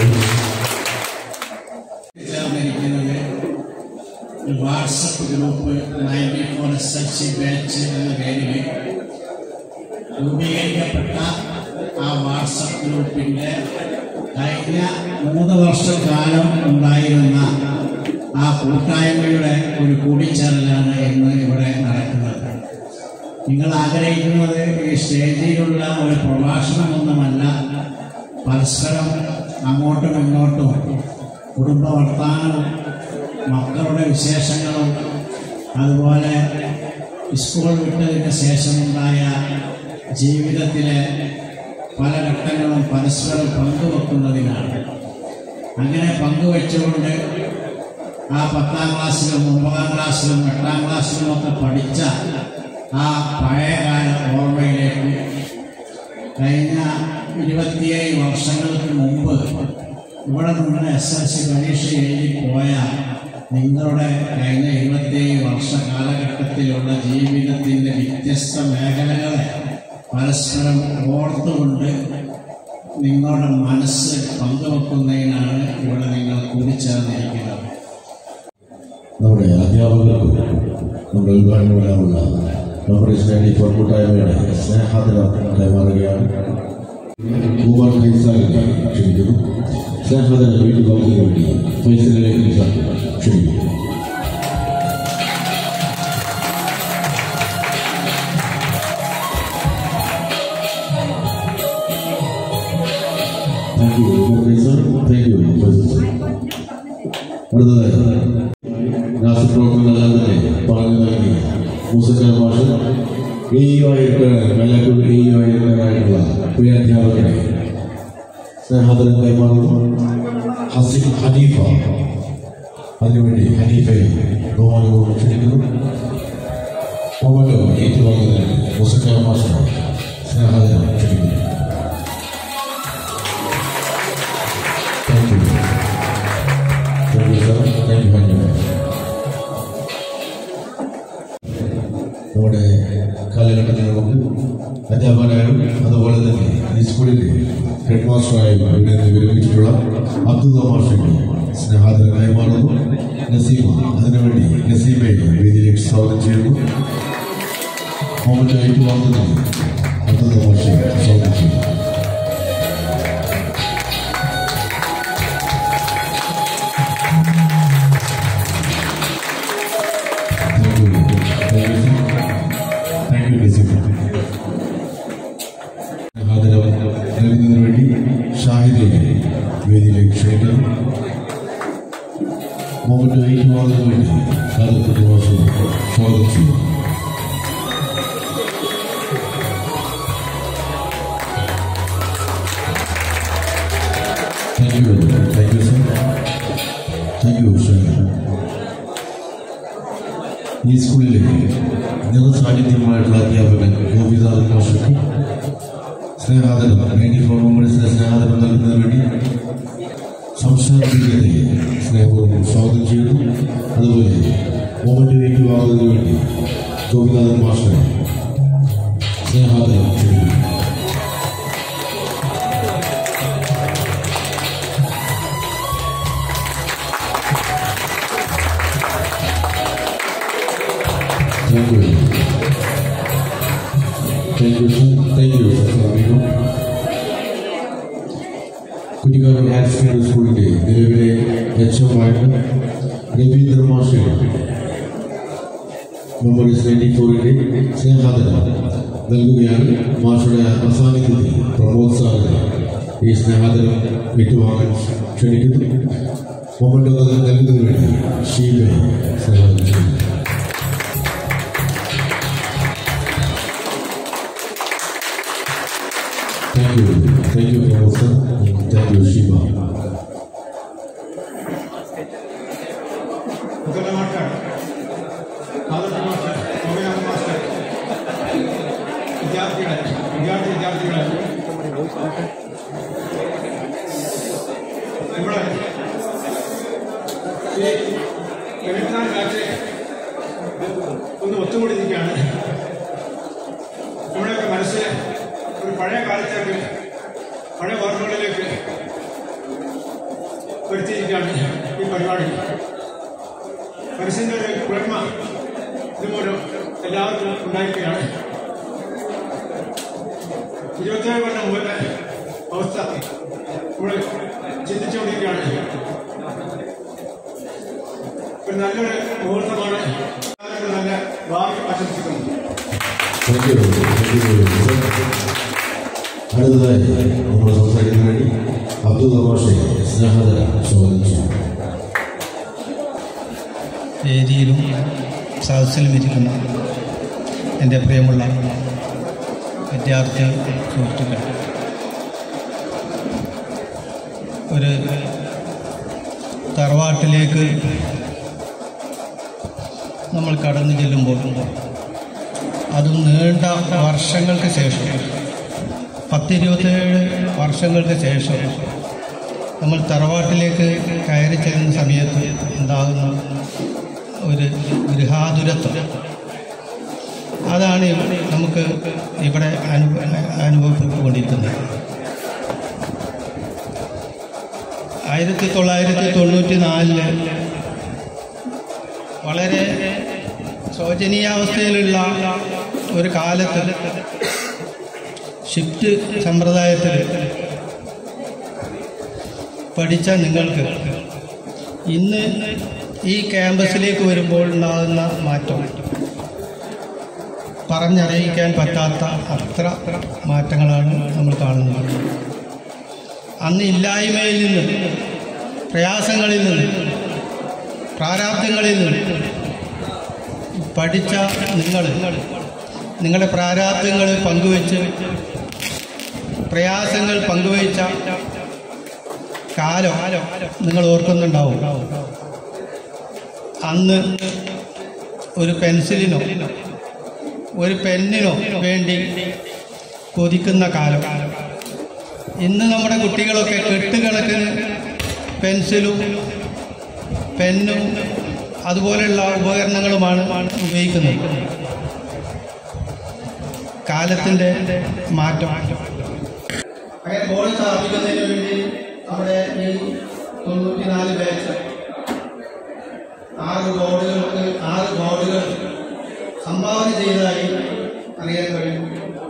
F: ചേർന്നിരിക്കുന്നത് ഒരു WhatsApp group ninety four S L C batch എന്ന പേരിൽ രൂപീകരിക്കപ്പെട്ട ആ വാട്സപ്പ് ഗ്രൂപ്പിന്റെ കഴിഞ്ഞ മൂന്ന് വർഷക്കാലം ഉണ്ടായിരുന്ന ആ കൂട്ടായ്മയുടെ ഒരു കൂടിച്ചേരലാണ് ഇന്ന് ഇവിടെ നടക്കുന്നത് നിങ്ങൾ ആഗ്രഹിക്കുന്നത് ഈ സ്റ്റേജിലുള്ള ഒരു പ്രഭാഷണമൊന്നുമല്ല പരസ്പരം അങ്ങോട്ടും ഇങ്ങോട്ടും കുടുംബ വർത്തമാനവും മക്കളുടെ വിശേഷങ്ങളും അതുപോലെ സ്കൂൾ വിട്ടതിന് ശേഷമുണ്ടായ ജീവിതത്തിലെ പല ഘട്ടങ്ങളും പരസ്പരം പങ്കുവെക്കുന്നതിനാണ് അങ്ങനെ പങ്കുവെച്ചുകൊണ്ട് ആ പത്താം ക്ലാസ്സിലും ഒമ്പതാം ക്ലാസ്സിലും എട്ടാം ക്ലാസ്സിലും ഒക്കെ പഠിച്ച ആ പഴയകാല ഓർമ്മയിലേക്ക് കഴിഞ്ഞ ഇരുപത്തിയേഴ് വർഷങ്ങൾക്ക് മുമ്പ് ഇവിടെ നിന്ന് എസ് എൽ സി പരീക്ഷ എഴുതി പോയ നിങ്ങളുടെ കഴിഞ്ഞ ഇരുപത്തിയേഴ് വർഷ കാലഘട്ടത്തിലുള്ള ജീവിതത്തിൻ്റെ വ്യത്യസ്ത മേഖലകളെ പരസ്പരം ഓർത്തുകൊണ്ട് നിങ്ങളുടെ മനസ്സ് പങ്കുവെക്കുന്നതിനാണ് ഇവിടെ നിങ്ങൾ കൂടിച്ചേർന്നിരിക്കുന്നത്
C: നമ്മുടെ അധ്യാപകർക്കും നമ്മുടെ ഉദ്ഘാടനമെല്ലാമുള്ള നമ്മുടെ സ്റ്റാൻഡി ഫോർ കൂട്ടായ്മയുടെ സ്നേഹാദരം കൈമാറുകയാണ് കുമാർ ഫൈസാലിനെ ക്ഷണിക്കുന്നു സ്നേഹാദരം വീട്ടുകാർക്ക് വേണ്ടി ഫൈസലിനെ ക്ഷണിക്കുന്നു thank you Faisal thank you Faisal അടുത്തതായി രാഷ്ട്രപ്രവർത്തനങ്ങളെല്ലാം തന്നെ പറഞ്ഞു നൽകി മൂസക്ക ഭാഷ എയുമായിരിക്കാൻ വെള്ളക്കൂർ എയുമായിരിക്കാനായിട്ടുള്ള പ്രിയ അധ്യാപകനെ സ്നേഹാദരം കൈമാറുന്നു ഹസീൻ ഹനീഫ അതിനുവേണ്ടി ഹനീഫയെ ബഹുമാനപൂർവ്വം ക്ഷണിക്കുന്നു മൊബൈലോ ഏറ്റുവാങ്ങുന്നതിന് മൂസക്ക ഭാഷ സ്നേഹാദരം ക്ഷണിക്കുന്നു thank you thank you sir thank you thank you നമ്മുടെ കാലഘട്ട നൽകുകയാണ് അതുപോലെ തന്നെ ഈ സ്കൂളിലെ ഹെഡ് മാസ്റ്ററായി ഇവിടെ നിന്ന് വിരമിച്ചിട്ടുള്ള അബ്ദുൽ മാഷയ്ക്ക് സ്നേഹാദരം കൈമാറുന്നു നസീമ അതിനുവേണ്ടി നസീമയെ വേദിയിലേക്ക് സ്വാഗതം ചെയ്യുന്നു മൊമെന്റ് ഏറ്റുവാങ്ങുന്നു അബ്ദുൽ മാഷെ സ്വാഗതം ചെയ്യുന്നു Thank you. Thank you, Nizam. ആദരം നൽകുന്നതിന് വേണ്ടി ഷാഹിദയെ വേദിയിലേക്ക് ക്ഷണിക്കുന്നു മൊമെന്റ് ഏറ്റുവാങ്ങുന്നതിന് വേണ്ടി കാലത്തിന്റെ മാസം സ്വാഗതം ചെയ്യുന്നു thank you thank you sir thank you Shahid ഈ സ്കൂളിലെ നിറസാന്നിധ്യമായിട്ടുള്ള അധ്യാപകൻ ഗോപിനാഥൻ മാഷക്ക് സ്നേഹാദരം നയൻറ്റി ഫോർ മെമ്പേഴ്സിന് സ്നേഹാദരം നൽകുന്നതിന് വേണ്ടി സംസ്ഥാന വിജയതയെ സ്നേഹപൂർവ്വം സ്വാഗതം ചെയ്യുന്നു അതുപോലെ മൊമെന്റ് ഏറ്റുവാങ്ങുന്നതിന് വേണ്ടി ഗോപിനാഥൻ മാഷനെ സ്നേഹാദരം ചെയ്യുന്നു Thank you. Thank you, sir. Thank you, sir. Amigo. Kuttikkad higher secondary സ്കൂളിന്റെ നിലവിലെ എച്ച് എം ആയിട്ട് രവീന്ദ്ര മാഷ് മെമ്മോറിയസ് നയൻറ്റി ഫോറിന്റെ സ്നേഹാദരം നൽകുകയാണ് മാഷയുടെ അസാന്നിധ്യത്തിൽ പ്രമോദ് സാറിന് ഈ സ്നേഹാദരം ഏറ്റുവാങ്ങാൻ ക്ഷണിക്കുന്നു മൊമെന്റ് നൽകുന്നതിന് വേണ്ടി ഷീബയെ സ്നേഹാദരം ചെയ്യുന്നു Thank you. Thank you, Professor. Thank you, Shiva.
G: മുതല master Adarsha master Somanatha master വിദ്യാർത്ഥികളെ വിദ്യാർത്ഥി വിദ്യാർത്ഥികളെ ഇവിടെ ഈ എഴുപത്തിനാല് ബാച്ച് ഒന്ന് ഒത്തുകൂടിയിരിക്കുകയാണ് നമ്മുടെയൊക്കെ മനസ്സിൽ ഒരു പഴയ കാലത്തേക്ക് പഴയ ഓർമ്മകളിലേക്ക് വരുത്തിയിരിക്കുകയാണ് ഈ പരിപാടി മനസ്സിൻ്റെ ഒരു കുഴമ ഇതുമൂലം എല്ലാവർക്കും ഉണ്ടായിരിക്കുകയാണ് ഇരുപത്തിയേഴ് കൊല്ലം മുമ്പത്തെ അവസ്ഥ നമ്മൾ ചിന്തിച്ചുകൊണ്ടിരിക്കുകയാണ് ഒരു നല്ലൊരു മുഹൂർത്തമാണ് എല്ലാവർക്കും നല്ല ഭാവി ആശംസിക്കുന്നു
C: Thank you. Thank you. അടുത്തതായി നമ്മൾ സംസാരിക്കുന്നതിന് വേണ്ടി അബ്ദുൽ തമാഷെ സ്നേഹതര സ്വാഗതം ചെയ്യും
H: വേദിയിലും സദസ്സിലും ഇരിക്കുന്ന എൻ്റെ പ്രിയമുള്ള വിദ്യാർത്ഥി സുഹൃത്തുക്കൾ ഒരു തറവാട്ടിലേക്ക് നമ്മൾ കടന്നു ചെല്ലുമ്പോൾ അതും നീണ്ട വർഷങ്ങൾക്ക് ശേഷം പത്തിരുപത്തേഴ് വർഷങ്ങൾക്ക് ശേഷം നമ്മൾ തറവാട്ടിലേക്ക് കയറി ചെല്ലുന്ന സമയത്ത് ഉണ്ടാകുന്ന ഒരു ഗൃഹാതുരത്വം അതാണ് നമുക്ക് ഇവിടെ അനുഭ അനുഭവപ്പെട്ടുകൊണ്ടിരിക്കുന്നത് ആയിരത്തി തൊള്ളായിരത്തി തൊണ്ണൂറ്റി നാലില് വളരെ ശോചനീയാവസ്ഥയിലുള്ള ഒരു കാലത്ത് ഷിഫ്റ്റ് സമ്പ്രദായത്തിൽ പഠിച്ച നിങ്ങൾക്ക് ഇന്ന് ഈ ക്യാമ്പസിലേക്ക് വരുമ്പോൾ ഉണ്ടാകുന്ന മാറ്റം പറഞ്ഞറിയിക്കാൻ പറ്റാത്ത അത്ര മാറ്റങ്ങളാണ് നമ്മൾ കാണുന്നത് അന്ന് ഇല്ലായ്മയിൽ നിന്ന് പ്രയാസങ്ങളിൽ നിന്ന് പ്രാരാബ്ദങ്ങളിൽ നിന്ന് പഠിച്ച നിങ്ങൾ നിങ്ങളുടെ പ്രാരാബ്ദങ്ങൾ പങ്കുവെച്ച് പ്രയാസങ്ങൾ പങ്കുവച്ച കാലം നിങ്ങൾ ഓർക്കുന്നുണ്ടാവും അന്ന് ഒരു പെൻസിലിനോ ഒരു പെന്നിനോ വേണ്ടി കൊതിക്കുന്ന കാലം ഇന്ന് നമ്മുടെ കുട്ടികളൊക്കെ കെട്ടുകണക്കിന് പെൻസിലും പെന്നും അതുപോലെയുള്ള ഉപകരണങ്ങളുമാണ് ഉപയോഗിക്കുന്നത് കാലത്തിൻ്റെ മാറ്റം അങ്ങനെ ബോർഡ് സ്ഥാപിക്കുന്നതിന് വേണ്ടി നമ്മുടെ ഈ തൊണ്ണൂറ്റിനാല് ബാച്ച് ആറ് ബോർഡുകൾക്ക് ആറ് ബോർഡുകൾ സംഭാവന ചെയ്തതായി അറിയാൻ കഴിയും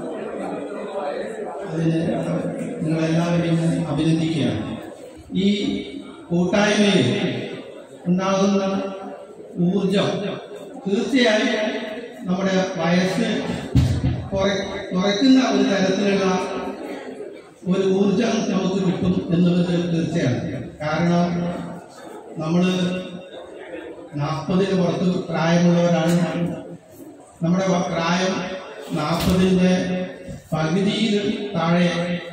H: അതിന് നിങ്ങളെല്ലാവരെയും അഭിനന്ദിക്കുകയാണ് ഈ കൂട്ടായ്മയിൽ ഉണ്ടാകുന്ന ഊർജം തീർച്ചയായും നമ്മുടെ വയസ്സ് കുറ- കുറയ്ക്കുന്ന ഒരു തരത്തിലുള്ള ഒരു ഊർജം നമുക്ക് കിട്ടും എന്നുള്ളത് തീർച്ചയാണ് കാരണം നമ്മൾ നാൽപ്പതിന് പുറത്ത് പ്രായമുള്ളവരാണ് നമ്മുടെ വ- പ്രായം നാൽപ്പതിൻ്റെ പകുതിയിൽ താഴെ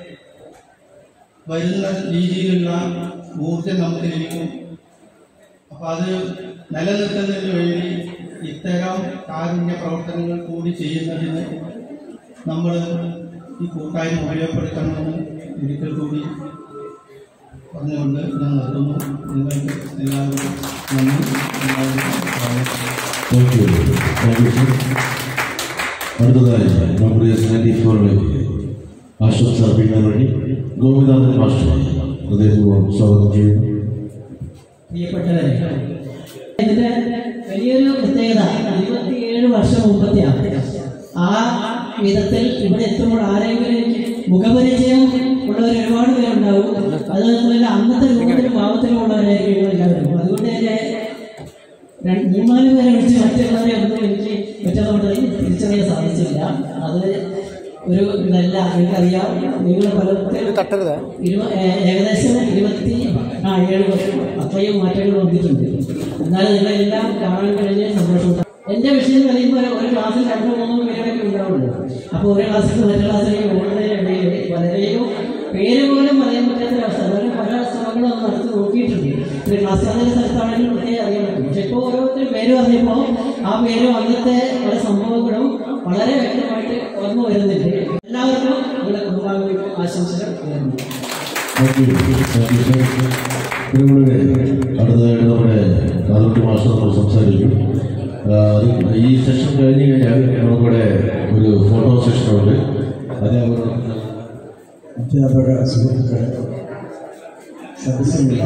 H: വരുന്ന രീതിയിലുള്ള ഊർജം നമുക്ക് ലഭിക്കും അപ്പൊ അത് നിലനിർത്തുന്നതിന് വേണ്ടി ഇത്തരം കാരുണ്യ പ്രവർത്തനങ്ങൾ കൂടി ചെയ്യുന്നതിന് നമ്മൾ ഈ കൂട്ടായ്മ ഉപയോഗപ്പെടുത്തണമെന്ന് ഒരിക്കൽ കൂടി പറഞ്ഞുകൊണ്ട് ഞാൻ നിർത്തുന്നു നിങ്ങൾക്ക് എല്ലാവർക്കും നന്ദി എല്ലാവർക്കും സ്വാഗതം.
C: Thank you thank you sir അടുത്തതായി നമ്മുടെ നയൻറ്റി ഫോറിലേക്ക് ആശംസ അർപ്പിക്കാൻ വേണ്ടി ഗോപിനാഥൻ മാസ്റ്റർ അദ്ദേഹം സ്വാഗതം ചെയ്യുന്നു
I: പ്രിയപ്പെട്ടവരെ ഇതിന്റെ വലിയൊരു പ്രത്യേകത ഇരുപത്തിയേഴ് വർഷം മുമ്പത്തെയാണ് ആ വിധത്തിൽ ഇവിടെ എത്തുമ്പോൾ ആരെങ്കിലും മുഖപരിചയം ഉള്ളവർ ഒരുപാട് പേരുണ്ടാവും അത് അതുപോലെ അന്നത്തെ രൂപത്തിലും ഭാവത്തിലും ഉള്ളവരായിരിക്കും എല്ലാവരും അതുകൊണ്ട് തന്നെ രണ്ട് മൂന്നാല് പേരെ വിളിച്ച് മറ്റുള്ളവരെ ഒന്നും എനിക്ക് പറ്റുന്നതുകൊണ്ട് തിരിച്ചറിയാൻ സാധിച്ചില്ല അത് ഒരു ഇതല്ല നിങ്ങൾക്കറിയാം നിങ്ങൾ പലർക്കും ഇരുപ- ഏ- ഏകദേശം ഇരുപത്തി ആ ഏഴ് വർഷം അത്രയും മാറ്റങ്ങൾ വന്നിട്ടുണ്ട് എന്നാലും നിങ്ങളെല്ലാം കാണാൻ കഴിഞ്ഞ സന്തോഷമുണ്ട് എന്റെ വിഷയം കഴിയുമ്പോൾ ഒരു ക്ലാസ്സിൽ രണ്ടോ മൂന്നോ പേരൊക്കെ ഉണ്ടാവുള്ളൂ അപ്പോൾ ഒരു ക്ലാസ്സിൽ നിന്ന് മറ്റു ക്ലാസ്സിലേക്ക് പോകുന്നതിനിടയിൽ പലരെയും പേര് പോലും പറയാൻ പറ്റാത്തൊരവസ്ഥ അതുപോലെ പല ശ്രമങ്ങളും ഒന്ന് നടത്തി നോക്കിയിട്ടുണ്ട് ഒരു ക്ലാസ് അതിന്റെ സ്ഥലത്താണെങ്കിലും പ്രത്യേകം അറിയാൻ പറ്റും പക്ഷെ ഇപ്പോൾ ഓരോരുത്തരും പേര് പറഞ്ഞപ്പോൾ ആ പേരും അന്നത്തെ പല സംഭവങ്ങളും വളരെ വ്യക്തമായിട്ട് ഓർമ്മ വരുന്നുണ്ട് എല്ലാവർക്കും നമ്മുടെ കുടുംബാംഗങ്ങൾക്ക് ആശംസകൾ നേരുന്നു
C: thank you thank you sir പ്രിയമുള്ളവരെ അടുത്തതായിട്ട് നമ്മുടെ കാലത്ത് മാസ്റ്റർ നമ്മൾ സംസാരിക്കും ആ, അത് ഈ സെഷൻ കഴിഞ്ഞ് കഴിഞ്ഞാൽ നമുക്കിവിടെ ഒരു ഫോട്ടോ സെഷനുണ്ട് അതേപോലെ
J: അധ്യാപക സുഹൃത്തുക്കളെ സദസ്യമില്ല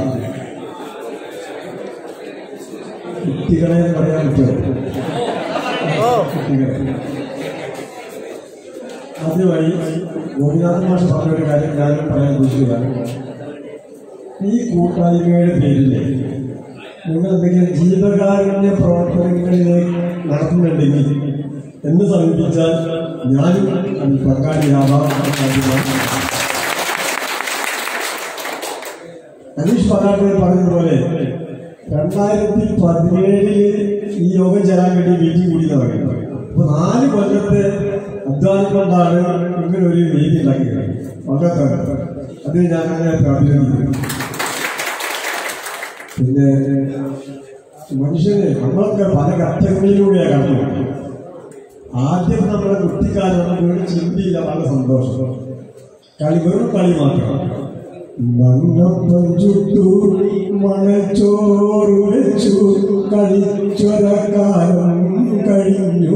J: കുട്ടികളെ എന്ന് പറയാൻ പറ്റുമോ കുട്ടികളെ ആദ്യമായി ഗോപിനാഥൻ മാഷ് പറഞ്ഞൊരു കാര്യം ഞാനും പറയാൻ ഉദ്ദേശിക്കുകയാണ് ഈ കൂട്ടായ്മയുടെ പേരിൽ നിങ്ങൾ എന്തെങ്കിലും ജീവകാരുണ്യ പ്രവർത്തനങ്ങളിലേക്ക് നടത്തുന്നുണ്ടെങ്കിൽ എന്ന് സമീപിച്ചാൽ ഞാനും അതിൽ പങ്കാളിയാവാം എന്ന് സാധ്യമാണ് അനീഷ് പതാട്ട് പറഞ്ഞതുപോലെ രണ്ടായിരത്തി പതിനേഴില് ഈ യോഗം ചേരാൻ വേണ്ടി മീറ്റിംഗ് കൂടി പറയുന്നത് അപ്പൊ നാല് കൊല്ലത്തെ അധ്വാനം കൊണ്ടാണ് ഇങ്ങനെ ഒരു വേദി ഉണ്ടാക്കിയത് വളരെ അത് ഞാൻ അങ്ങനെ അഭിനന്ദിക്കുന്നു പിന്നെ മനുഷ്യന് നമ്മളൊക്കെ പല ഘട്ടങ്ങളിലൂടെയാണ് കടന്നു പോകുന്നത്. ആദ്യം നമ്മുടെ കുട്ടിക്കാലം നമുക്ക് ഒരു ചിന്തയില്ല വളരെ സന്തോഷം കളി വെറും കളി മാത്രം മണ്ണപ്പം ചുട്ടു മണച്ചോറ് വെച്ചു കളിച്ചൊരക്കാലം കഴിഞ്ഞു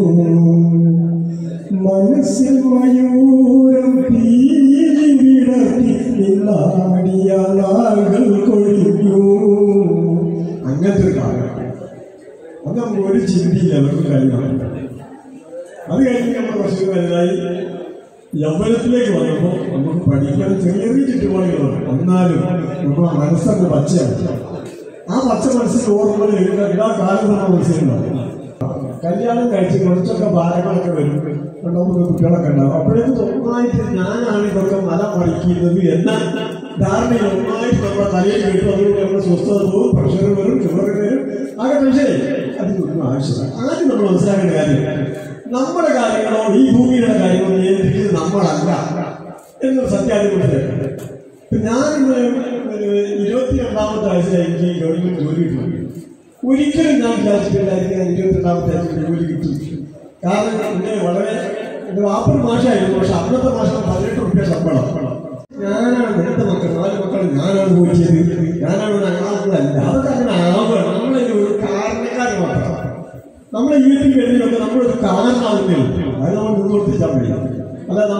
J: മനസ്സിൽ മയൂരം തീരി വിടർത്തി നിന്നാടിയ നാളുകൾ കൊഴിഞ്ഞു അങ്ങനത്തെ ഒരു കാലം അത് നമുക്ക് ഒരു ചിന്തയില്ല വെറും കളി മാത്രം അത് കഴിഞ്ഞ് നമ്മൾ കുറച്ച് വലുതായി യൗവനത്തിലേക്ക് വന്നപ്പോൾ നമുക്ക് പഠിക്കാൻ ചെറിയ ചെറിയ ചുറ്റുപാടുകളുണ്ട് എന്നാലും നമ്മുടെ മനസ്സങ്ങ് പച്ചയാണ് ആ പച്ച മനസ്സിൽ ഓർമ്മകൾ എഴുതാ എല്ലാ കാലം നമ്മുടെ മനസ്സിലുണ്ടാവും കല്യാണം കഴിച്ച് കുറച്ചൊക്കെ ഭാരങ്ങളൊക്കെ വരും രണ്ടോ മൂന്ന് കുട്ടികളൊക്കെ ഉണ്ടാവും അപ്പോഴേക്കും ഒന്നായിട്ട് ഞാനാണ് ഇതൊക്കെ മല മറിക്കുന്നത് എന്ന ധാരണയിൽ ഒന്നായിട്ട് നമ്മുടെ തലയിൽ കിട്ടും അതുകൊണ്ട് നമ്മുടെ സ്വസ്ഥത പോകും പ്രഷർ വരും ഷുഗർ വരും ആകെ ടെൻഷനേ അതിനൊന്നും ആവശ്യമില്ല ആദ്യം നമ്മൾ മനസ്സിലാക്കേണ്ട കാര്യം നമ്മുടെ കാര്യങ്ങളോ ഈ ഭൂമിയുടെ കാര്യങ്ങളോ നിയന്ത്രിക്കുന്നത് നമ്മളല്ല എന്നൊരു സത്യാദ്യം മനസ്സിലാക്കണം ഇപ്പൊ ഞാനിന്ന് ഒരു ഇരുപത്തിരണ്ടാമത്തെ വയസ്സിൽ എനിക്ക് ഗവൺമെന്റ് ജോലി കിട്ടുന്നു ഒരിക്കലും ഞാൻ വിചാരിച്ചിട്ടില്ലായിരിക്കും ഞാൻ ഇരുപത്തിരണ്ടാമത്തെ വയസ്സിൽ ജോലി കിട്ടും കാരണം എന്നെ വളരെ എന്റെ വാപ്പൻ മാഷായിരുന്നു പക്ഷെ അന്നത്തെ മാസം പതിനെട്ട് റുപ്യ ശമ്പളം ഞാനാണ് എന്റെ മക്കൾ നാല് മക്കൾ ഞാനാണ് പോയിച്ചത് ഞാനാണ് അനാഥല്ല അതൊക്കെ അങ്ങനെ ആവുകയാണ് നമ്മളതിന് ഒരു കാരണക്കാർ മാത്രം നമ്മുടെ ജീവിതത്തിൽ വരുന്നതിനൊക്കെ നമ്മളൊരു കാരണമാകുന്നേ ഉള്ളൂ അത് നമ്മൾ മുൻകൊടുത്തിച്ചാൽ മതി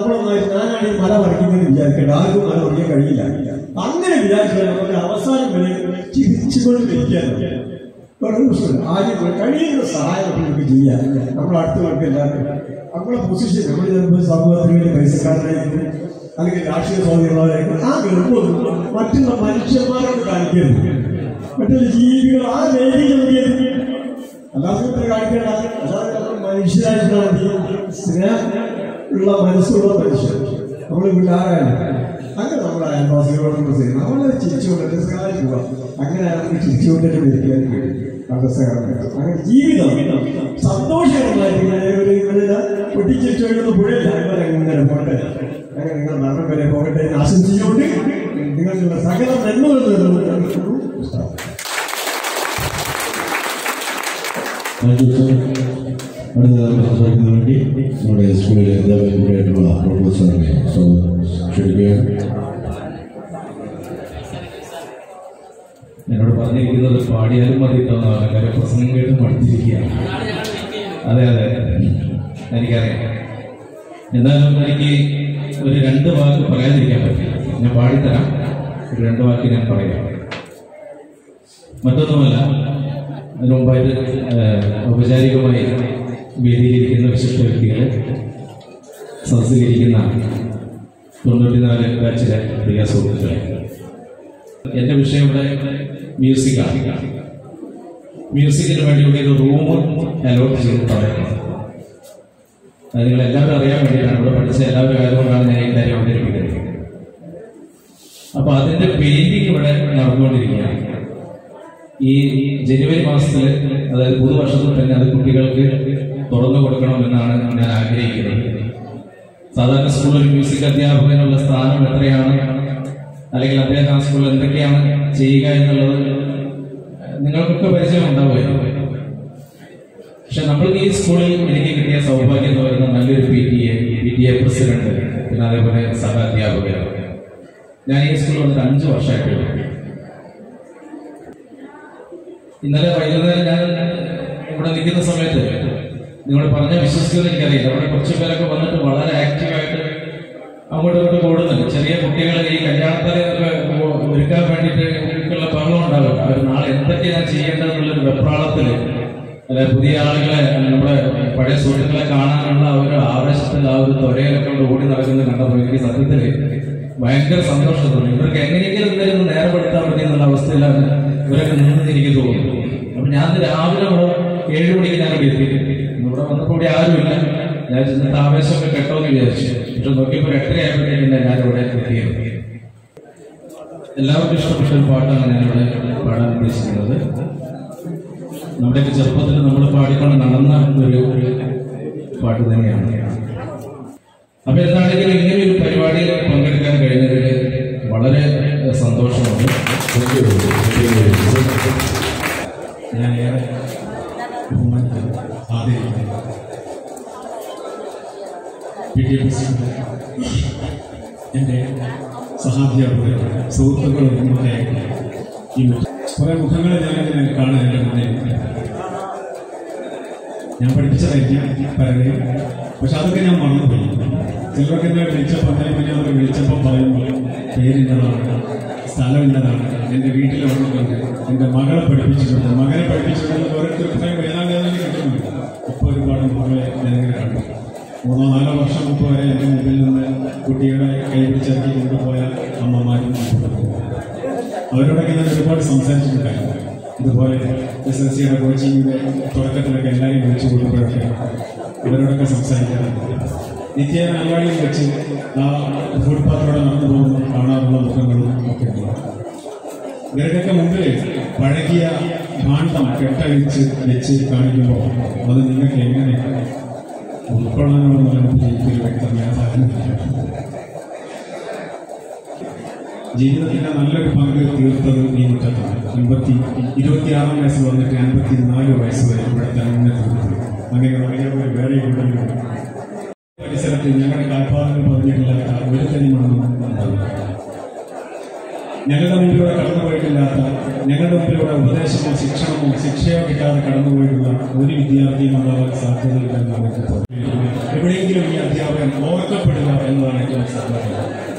J: നമ്മളൊന്നായിട്ട് ഞാനാണെങ്കിൽ മല പറിക്കുന്നതെന്ന് വിചാരിക്കണ്ട ആർക്കും മല പറിക്കാൻ കഴിയില്ല അങ്ങനെ വിചാരിച്ചാൽ നമുക്ക് അവസാനം വരെ ചിരിച്ചുകൊണ്ട് ഇരിക്കാനോ ഒരു പ്രശ്നമില്ല ആദ്യം കഴിയുന്ന സഹായം നമുക്ക് ചെയ്യാം നമ്മൾ അടുത്തവർക്ക് എല്ലാവരും നമ്മളെ പൊസിഷൻ നമ്മൾ ചിലപ്പോൾ സമൂഹത്തിന് വേണ്ടി പൈസക്കാരനായിരിക്കും അല്ലെങ്കിൽ രാഷ്ട്രീയ സ്വാധീനമുള്ളവരായിരിക്കും ആ ഗർഭമൊന്നും മറ്റുള്ള മനുഷ്യന്മാരോട് കാണിക്കരുത് മറ്റുള്ള ജീവികൾ ആ വേദിയിൽ നോക്കിയത് അല്ലാതെ കാണിക്കേണ്ട അല്ലാതെ നമ്മൾ മനുഷ്യരായിട്ടുള്ള സ്നേഹം ഉള്ള മനസ്സുള്ള മനുഷ്യർ നമ്മൾ പിള്ളേരാണ് അങ്ങനെ നമ്മൾ അയൽവാസികളോട് ചെയ്യും നമ്മളെ ചിരിച്ചുകൊണ്ടിട്ട് സഹായിക്കുക അങ്ങനെ നമുക്ക് ചിരിച്ചുകൊണ്ടിട്ട് ഇരിക്കാൻ അവസ്ഥകളാണ് അങ്ങനെ ജീവിതം സന്തോഷകരമായിട്ട് ഒരു ഇങ്ങനെ പൊട്ടിച്ചിരിച്ചൊഴുകുന്ന പുഴയില്ല അങ്ങനെ അങ്ങനെ പോട്ടെ അങ്ങനെ നിങ്ങൾ മരണം വരെ പോകട്ടെ എന്ന് ആശംസിച്ചുകൊണ്ട് നിങ്ങൾക്കുള്ള സകല നന്മകൾ നേടുന്നു
C: അടുത്ത സംസാരിക്കുന്നതിന് വേണ്ടി നമ്മുടെ സ്കൂളിലെ അധ്യാപകരായിട്ടുള്ള പ്രൊഫസറിനെ സ്വാഗതം ക്ഷണിക്കുകയാണ്
B: എന്നോട് പറഞ്ഞിരിക്കുന്നത് പാടിയാലും മതി തോന്നാണ് കാര്യം പ്രസംഗം കേട്ട് പഠിച്ചിരിക്കുകയാണ് അതെ അതെ എനിക്കറിയാം എന്തായാലും എനിക്ക് ഒരു രണ്ട് വാക്ക് പറയാതിരിക്കാൻ പറ്റില്ല ഞാൻ പാടിത്തരാം ഒരു രണ്ട് വാക്ക് ഞാൻ പറയാം മറ്റൊന്നുമല്ല അതിനു മുമ്പായിട്ട് ഏഹ്, ഔപചാരികമായി വേദിയിലിരിക്കുന്ന വിശിഷ്ട വ്യക്തികളെ സദസ്സിലിരിക്കുന്ന തൊണ്ണൂറ്റിനാല് ബാച്ചിലെ പ്രിയ സുഹൃത്തുക്കളെ എന്റെ വിഷയം ഇവിടെ മ്യൂസിക്കാണ് മ്യൂസിക്കിന് വേണ്ടി ഇവിടെ ഒരു റൂം അലോട്ട് ചെയ്ത് പറയുന്നത് അത് നിങ്ങൾ എല്ലാവരും അറിയാൻ വേണ്ടിയിട്ടാണ് ഇവിടെ പഠിച്ച എല്ലാവരും ആയതുകൊണ്ടാണ് ഞാൻ ഈ കാര്യം അവതരിപ്പിക്കുന്നത് അപ്പൊ അതിന്റെ പെയിന്റിംഗ് ഇവിടെ നടന്നുകൊണ്ടിരിക്കുകയാണ് ഈ ജനുവരി മാസത്തിൽ അതായത് പുതുവർഷത്തിൽ തന്നെ അത് കുട്ടികൾക്ക് തുറന്നു കൊടുക്കണമെന്നാണ് ഞാൻ ആഗ്രഹിക്കുന്നത് സാധാരണ സ്കൂളിൽ മ്യൂസിക് അധ്യാപകനുള്ള സ്ഥാനം എത്രയാണ് അല്ലെങ്കിൽ അദ്ദേഹം ആ സ്കൂളിൽ എന്തൊക്കെയാണ് ചെയ്യുക എന്നുള്ളത് നിങ്ങൾക്കൊക്കെ പരിചയം ഉണ്ടാവുമായിരുന്നു പക്ഷെ നമ്മൾക്ക് ഈ സ്കൂളിൽ എനിക്ക് കിട്ടിയ സൗഭാഗ്യം എന്ന് പറയുന്നത് നല്ലൊരു P T A P T A president പിന്നെ അതേപോലെ സഹ അധ്യാപകർ ഞാൻ ഈ സ്കൂളിൽ വന്നിട്ട് അഞ്ച് വർഷമായിട്ടുള്ളൂ ഇന്നലെ വൈകുന്നേരം ഞാൻ ഇവിടെ നിൽക്കുന്ന സമയത്ത് നിങ്ങൾ പറഞ്ഞ വിശ്വസിക്കുമെന്ന് എനിക്കറിയില്ല അവിടെ കുറച്ച് പേരൊക്കെ വന്നിട്ട് വളരെ ആക്റ്റീവായിട്ട് അങ്ങോട്ടും ഇങ്ങോട്ടും ഓടുന്നുണ്ട് ചെറിയ കുട്ടികൾ ഈ കല്യാണത്തലയൊക്കെ ഒരുക്കാൻ വേണ്ടിയിട്ട് ഉള്ള ബഹളം ഉണ്ടാവില്ല അവർ നാളെ എന്തൊക്കെ ഞാൻ ചെയ്യേണ്ടതെന്നുള്ളൊരു വെപ്രാളത്തിൽ അല്ലെ പുതിയ ആളുകളെ നമ്മുടെ പഴയ സുഹൃത്തുക്കളെ കാണാനുള്ള ആ ഒരു ആവേശത്തിൽ ആ ഒരു ത്വരയിലൊക്കെ കൊണ്ട് ഓടി നടക്കുന്നത് കണ്ടപ്പോൾ എനിക്ക് സത്യത്തിൽ ഭയങ്കര സന്തോഷം തോന്നി ഇവർക്ക് എങ്ങനെയെങ്കിലും എന്തെങ്കിലും നേരപ്പെടുത്താൻ മതി എന്നുള്ള അവസ്ഥയിലാണ് ഇവരൊക്കെ നിന്നെന്ന് എനിക്ക് തോന്നുന്നു അപ്പൊ ഞാൻ ഇന്ന് രാവിലെ ഇവിടെ ഏഴ് മണിക്ക് ഞാൻ ഇവിടെ എത്തി ഇവിടെ വന്നപ്പോൾ ഇവിടെ ആരുമില്ല ഞാൻ ചെന്നിട്ട് ആവേശമൊക്കെ കെട്ടോന്ന് വിചാരിച്ചു പക്ഷെ നോക്കിയപ്പോൾ എട്ടര ആയപ്പോഴത്തേക്കും ഞാൻ ഇവിടെ എത്തിയത് എല്ലാവർക്കും ഇഷ്ടപ്പെട്ട ഒരു പാട്ടാണ് ഞാനിവിടെ പാടാൻ ഉദ്ദേശിക്കുന്നത് നമ്മുടെയൊക്കെ ചെറുപ്പത്തിൽ നമ്മൾ പാടിക്കൊണ്ട് നടന്ന ഒരു പാട്ട് തന്നെയാണ് അപ്പൊ എന്താണെങ്കിലും ഇങ്ങനെ ഒരു പരിപാടിയിൽ പങ്കെടുക്കാൻ കഴിഞ്ഞതിൽ വളരെ സന്തോഷമുണ്ട്
E: ഞാൻ ഏറെ ബഹുമാനിക്കുന്നു ആദരിക്കുന്നു പി ടി പ്രസിഡന്റ് എൻ്റെ സഹാധ്യാപകർ സുഹൃത്തുക്കളും ഇന്നത്തെ ഈ കുറെ മുഖങ്ങളെ ഞാനിങ്ങനെ കാണാൻ എൻ്റെ മുന്നിൽ ഞാൻ പഠിപ്പിച്ചതായിരിക്കാം പലരെയും പക്ഷെ അതൊക്കെ ഞാൻ മറന്നുപോയി ചിലരൊക്കെ എന്നെ വിളിച്ചപ്പോൾ അന്നേരം പിന്നെ അവർ വിളിച്ചപ്പോൾ പറയുമ്പോൾ പേരിൻ്റെതാണ് സ്ഥലം ഇന്നതാണ് എൻ്റെ വീട്ടിൽ വന്നിട്ടുണ്ട് എൻ്റെ മകളെ പഠിപ്പിച്ചിട്ടുണ്ട് മകനെ പഠിപ്പിച്ചിട്ടുണ്ട് ഓരോരുത്തർ പറയുമ്പോൾ ഏതാണ്ട് ഏതാണ്ട് കിട്ടുന്നുണ്ട് ഇപ്പോൾ ഒരുപാട് മകളെ ഞാനിങ്ങനെ കണ്ടു മൂന്നോ നാലോ വർഷം മുമ്പ് വരെ എൻ്റെ മുമ്പിൽ നിന്ന് കുട്ടികളെ കൈപിടിച്ചിറക്കി കൊണ്ടുപോയ അമ്മമാരും അവരോടൊക്കെ ഞാൻ ഒരുപാട് സംസാരിച്ചിട്ടുണ്ടായിരുന്നു ഇതുപോലെ എസ് എൽ സിയുടെ കോച്ചിങ്ങിന്റെ തുടക്കത്തിലൊക്കെ എല്ലാവരെയും വിളിച്ചു കൊടുക്കുമ്പോഴൊക്കെ ഇവരോടൊക്കെ സംസാരിക്കാറുണ്ട് നിത്യേന അങ്ങാടിയിൽ വെച്ച് ആ ഫുട്പാത്തിലൂടെ നടന്നു പോകുമ്പോൾ കാണാറുള്ള മുഖങ്ങളും ഒക്കെ ഉണ്ട് ഇവരുടെയൊക്കെ മുമ്പിൽ പഴകിയ ഭാണ്ഡം കെട്ടഴിച്ച് വെച്ച് കാണിക്കുമ്പോൾ അത് നിങ്ങൾക്ക് എങ്ങനെ ഉൾക്കൊള്ളാനുള്ള നമുക്ക് എനിക്കൊരു വ്യക്തമായ ധാരണയില്ല ജീവിതത്തിന്റെ നല്ലൊരു പങ്ക് തീർത്തത് ഈ മുറ്റത്താണ് അൻപത്തി ഇരുപത്തിയാറാം വയസ്സിൽ വന്നിട്ട് അൻപത്തി നാല് വയസ്സ് വരെ ഇവിടെ തന്നെ തീർത്തു അങ്ങനെ വലിയവർ വേറെ എവിടെയും പരിസരത്ത് ഞങ്ങളുടെ കാൽപ്പാടുകൾ പറഞ്ഞിട്ടില്ലാത്ത ഒരു തനി മണ്ണും ഉണ്ടാവില്ല ഞങ്ങളുടെ മുമ്പിലൂടെ കടന്നുപോയിട്ടില്ലാത്ത ഞങ്ങളുടെ മുമ്പിലൂടെ ഉപദേശമോ ശിക്ഷണമോ ശിക്ഷയോ കിട്ടാതെ കടന്നുപോയിട്ടുള്ള ഒരു വിദ്യാർത്ഥിയും ഉണ്ടാവാൻ സാധ്യതയില്ലെന്ന് നമുക്ക് തോന്നുന്നു എവിടെയെങ്കിലും ഈ അധ്യാപകൻ ഓർക്കപ്പെടുക എന്ന്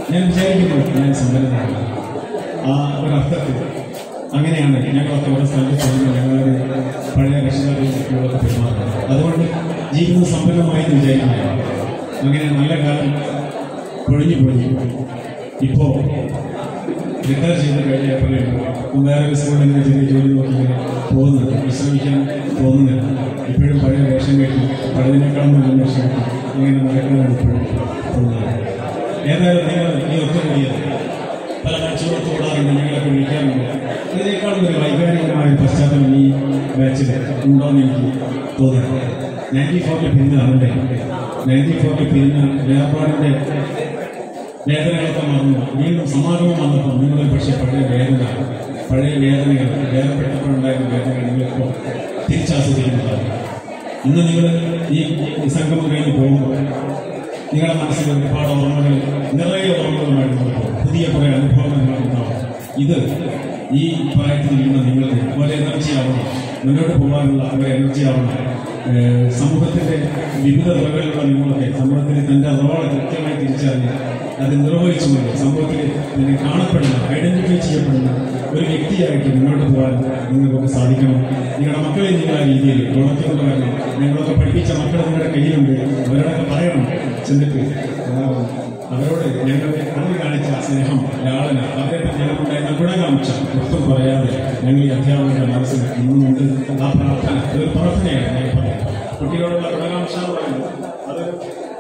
E: ഞാൻ വിചാരിക്കുന്നു ഞാൻ സമ്പന്നനാണ് ആ ഒരു അർത്ഥത്തിൽ അങ്ങനെയാണ് ഞങ്ങളൊക്കെ ഓരോ സ്ഥലത്ത് ചെല്ലുമ്പോൾ ഞങ്ങളൊരു പഴയ രക്ഷിതാക്കളൊക്കെ പെരുമാറുന്നത് അതുകൊണ്ട് ജീവിതം സമ്പന്നമായി എന്ന് വിചാരിക്കുകയാണ് അങ്ങനെ നല്ല കാലം പൊഴിഞ്ഞു പോയി ഇപ്പോൾ റിട്ടയർ ചെയ്ത് കഴിഞ്ഞപ്പോഴേ വേറെ സ്കൂളിൽ നിന്ന് ചെറിയ ജോലി നോക്കി ഇങ്ങനെ പോകുന്നുണ്ട് വിശ്രമിക്കാൻ തോന്നുന്നില്ല ഇപ്പോഴും പഴയ വേഷം കെട്ടി പഴയതിനേക്കാളും നല്ല വേഷം കെട്ടി ഇങ്ങനെ നടക്കണമെന്ന് ഇപ്പോഴും തോന്നുന്നത് ഏതായാലും നിങ്ങൾ ഈ ഒത്തുകൂടിയത് പല കച്ചവടത്ത് കൂടാറുണ്ട് ഞങ്ങളൊക്കെ വിളിക്കാറുണ്ട് ഇതിനേക്കാളും ഒരു വൈകാരികമായ ഒരു പശ്ചാത്തലം ഈ ബാച്ചിൽ ഉണ്ടോയെന്ന് എനിക്ക് തോന്നുന്നു നയൻറ്റി ഫോറിൽ പിരിഞ്ഞ അവരുടെ നയൻറ്റി ഫോറിൽ പിരിഞ്ഞ വേർപാടിൻ്റെ വേദനകളൊക്കെ മറന്നു വീണ്ടും സമാഗമം വന്നപ്പോൾ നിങ്ങൾ പക്ഷേ പഴയ വേദന പഴയ വേദനകൾ വേദപ്പെട്ടപ്പോഴുണ്ടായിരുന്ന വേദനകൾ നിങ്ങളിപ്പോൾ തിരിച്ചാസ്വദിക്കുന്നതാണ് ഇന്ന് നിങ്ങൾ ഈ ഈ സംഗമം കഴിഞ്ഞ് പോകുമ്പോൾ നിങ്ങളുടെ മനസ്സിൽ ഒരുപാട് ഓർമ്മകൾ നിറയെ ഓർമ്മകളുമായിട്ട് പോകും പുതിയ കുറേ അനുഭവങ്ങളുണ്ടാവും ഇത് ഈ പ്രായത്തിൽ ഇരിക്കുന്ന നിങ്ങൾക്ക് ഒരു എനർജി ആവണം മുന്നോട്ട് പോകാനുള്ള ഒരു എനർജി ആവണം ഏഹ് സമൂഹത്തിന്റെ വിവിധ തുറകളിലുള്ള നിങ്ങളൊക്കെ സമൂഹത്തിന് തന്റെ റോള് കൃത്യമായി തിരിച്ചറിഞ്ഞ് അത് നിർവഹിച്ചുകൊണ്ട് സമൂഹത്തിൽ പിന്നെ കാണപ്പെടുന്ന ഐഡന്റിഫൈ ചെയ്യപ്പെടുന്ന ഒരു വ്യക്തിയായിട്ട് മുന്നോട്ട് പോകാൻ നിങ്ങൾക്കൊക്കെ സാധിക്കണം നിങ്ങളുടെ മക്കളെ നിങ്ങൾ ആ രീതിയിൽ വളർത്തിക്കൊണ്ട് വരണം ഞങ്ങളൊക്കെ പഠിപ്പിച്ച മക്കൾ നിങ്ങളുടെ കയ്യിലുണ്ട് അവരോടൊക്കെ പറയണം ചെന്നിട്ട് ആ, അവരോട് ഞങ്ങളുടെ അവർ കാണിച്ച സ്നേഹം ലാളന അവരെ പറ്റി ഞങ്ങൾക്കുണ്ടായിരുന്ന ഗുണകാംക്ഷ ഒട്ടും പറയാതെ ഞങ്ങൾ ഈ അധ്യാപകരുടെ മനസ്സിൽ ഇന്നുമുണ്ട് ആ പ്രാർത്ഥന അതൊരു പ്രാർത്ഥനയാണ് ഞാൻ പറയാം കുട്ടികളോടുള്ള ഗുണകാംക്ഷ എന്ന് പറയുന്നത് അതൊരു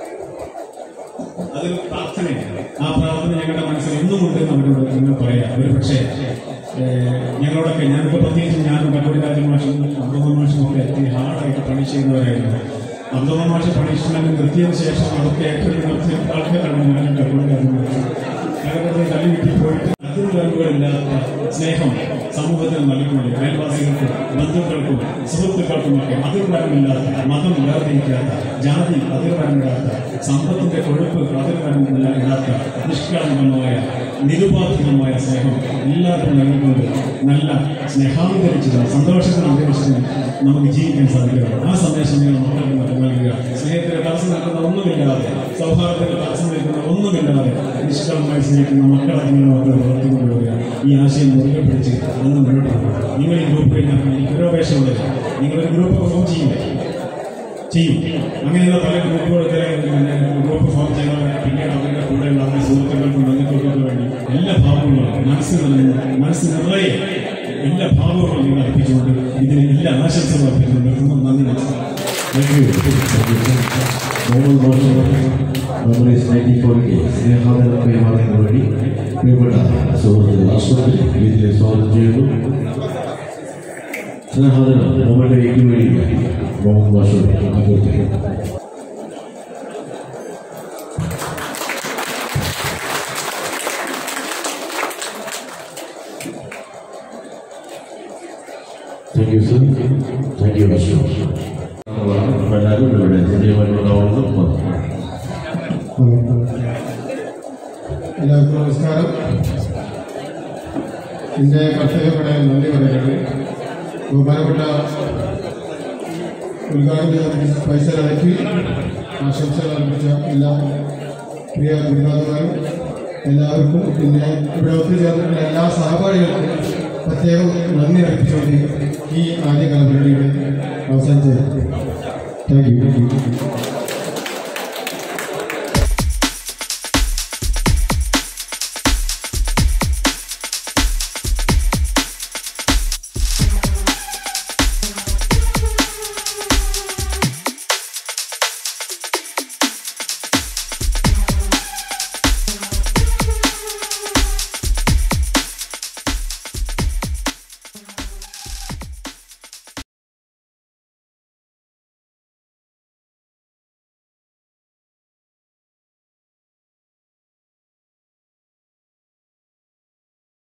E: അതൊരു പ്രാർത്ഥനയാണ് ആ പ്രാർത്ഥന ഞങ്ങളുടെ മനസ്സിൽ എന്നുമുണ്ട് എന്ന് അവരോട് നിങ്ങൾ പറയാം ഒരു പക്ഷേ ഏഹ്, ഞങ്ങളോടൊക്കെ ഞാനിപ്പോൾ പ്രത്യേകിച്ച് ഞാനും കണ്ണൂർ രാജമാഷും അബ്ദുള്ള മാഷും ഒക്കെ ഒത്തിരി ഹാർഡായിട്ട് പണി ചെയ്യുന്നവരായിരുന്നു അബ്ദുള്ള മാഷ് പണിഷ്മെന്റ് നിർത്തിയതിന് ശേഷം അതൊക്കെ ഏറ്റവും നിർത്തിയ ആൾക്കാരാണ് ഞാനും കണ്ണൂർ രാജമാഷും ഞങ്ങളുടെ തല്ലി വിട്ടി പോയിട്ട് അതിർവരമ്പുകളില്ലാത്ത സ്നേഹം സമൂഹത്തിന് നൽകുന്നുണ്ട് അയൽവാസികൾക്കും ബന്ധുക്കൾക്കും സുഹൃത്തുക്കൾക്കുമൊക്കെ അതിർവരമില്ലാത്ത മതം വേർതിരിക്കാത്ത ജാതി അതിർവരമില്ലാത്ത സമ്പത്തിന്റെ കൊഴുപ്പ് അതിർവരമില്ലാത്ത നിഷ്കളങ്കമായ നിരുപാധികമായ സ്നേഹം എല്ലാവർക്കും നൽകുന്നത് നല്ല സ്നേഹാന്തരിച്ചത് സന്തോഷത്തിന് അന്തരീക്ഷത്തിൽ നമുക്ക് ജീവിക്കാൻ സാധിക്കണം ആ സന്ദേശം നിങ്ങൾ മക്കൾക്ക് മറ്റും നൽകുക സ്നേഹത്തിന് തടസ്സം നിൽക്കുന്ന ഒന്നുമില്ലാതെ സൗഹാർദ്ദത്തിന് തടസ്സം നിൽക്കുന്ന ഒന്നുമില്ലാതെ നിഷ്കളമായി സ്നേഹിക്കുന്ന മക്കളെ നിങ്ങൾ മക്കളെ വളർത്തിക്കൊണ്ടുവരിക ഈ ആശയം മുറുകെ പിടിച്ച് അന്ന് മുന്നോട്ട് പോകുക നിങ്ങൾ ഈ ഗ്രൂപ്പിൽ ഞാൻ എനിക്ക് ഒരു അപേക്ഷയുള്ളത് നിങ്ങളൊരു ഗ്രൂപ്പ് ഫോം ചെയ്യില്ലേ ചെയ്യും അങ്ങനെയുള്ള പല ഗ്രൂപ്പുകളൊക്കെ പിന്നെ ഗ്രൂപ്പ് ഫോം ചെയ്താൽ പിന്നീട് അവരുടെ കൂടെയുള്ള അവരുടെ സുഹൃത്തുക്കൾക്കും ബന്ധുക്കൾക്കൊക്കെ വേണ്ടി എല്ലാ ഭാവങ്ങളും മനസ്സിൽ നിന്ന് മനസ്സിൽ നിറയെ എല്ലാ ഭാവങ്ങളും നിങ്ങൾ അർപ്പിച്ചുകൊണ്ട് ഇതിന് എല്ലാ ആശംസകളും അർപ്പിച്ചുകൊണ്ട് നിർത്തുന്നു നന്ദി നമസ്കാരം
C: Thank you. മുഹമ്മദ് മാഷ് മെമ്മറീസ് നയൻറ്റി ഫോറിന്റെ സ്നേഹാദരം കൈമാറുന്നതിന് വേണ്ടി പ്രിയപ്പെട്ട സുഹൃത്ത് അശ്വത്തിൽ വീട്ടിലെ സ്വാഗതം ചെയ്യുന്നു സ്നേഹാദരം മുഹമ്മദ് വ്യക്തി വേണ്ടി മുഹമ്മദ് മാഷ് അഭ്യർത്ഥിക്കുന്നു thank you sir thank you Ashwath എല്ലാവരും ഇവിടെ സജീവമായിട്ടുണ്ടാവുന്നത്
K: എല്ലാവർക്കും നമസ്കാരം എൻ്റെ കർത്തവ്യപ്പെടാൻ നന്ദി പറയുന്നത് ബഹുമാനപ്പെട്ട ഉദ്ഘാടന പരിസരത്തിൽ ആശംസകൾ അർപ്പിച്ച എല്ലാ പ്രിയ ഗുരുനാഥന്മാരും എല്ലാവർക്കും പിന്നെ ഇവിടെ ഒത്തുചേർന്നിട്ടുള്ള എല്ലാ സഹപാഠികൾക്കും പ്രത്യേകം നന്ദി അർപ്പിച്ചുകൊണ്ട് ഈ ആദ്യകാല പരിപാടിയുടെ അവസാനിച്ചത് താങ്ക് യു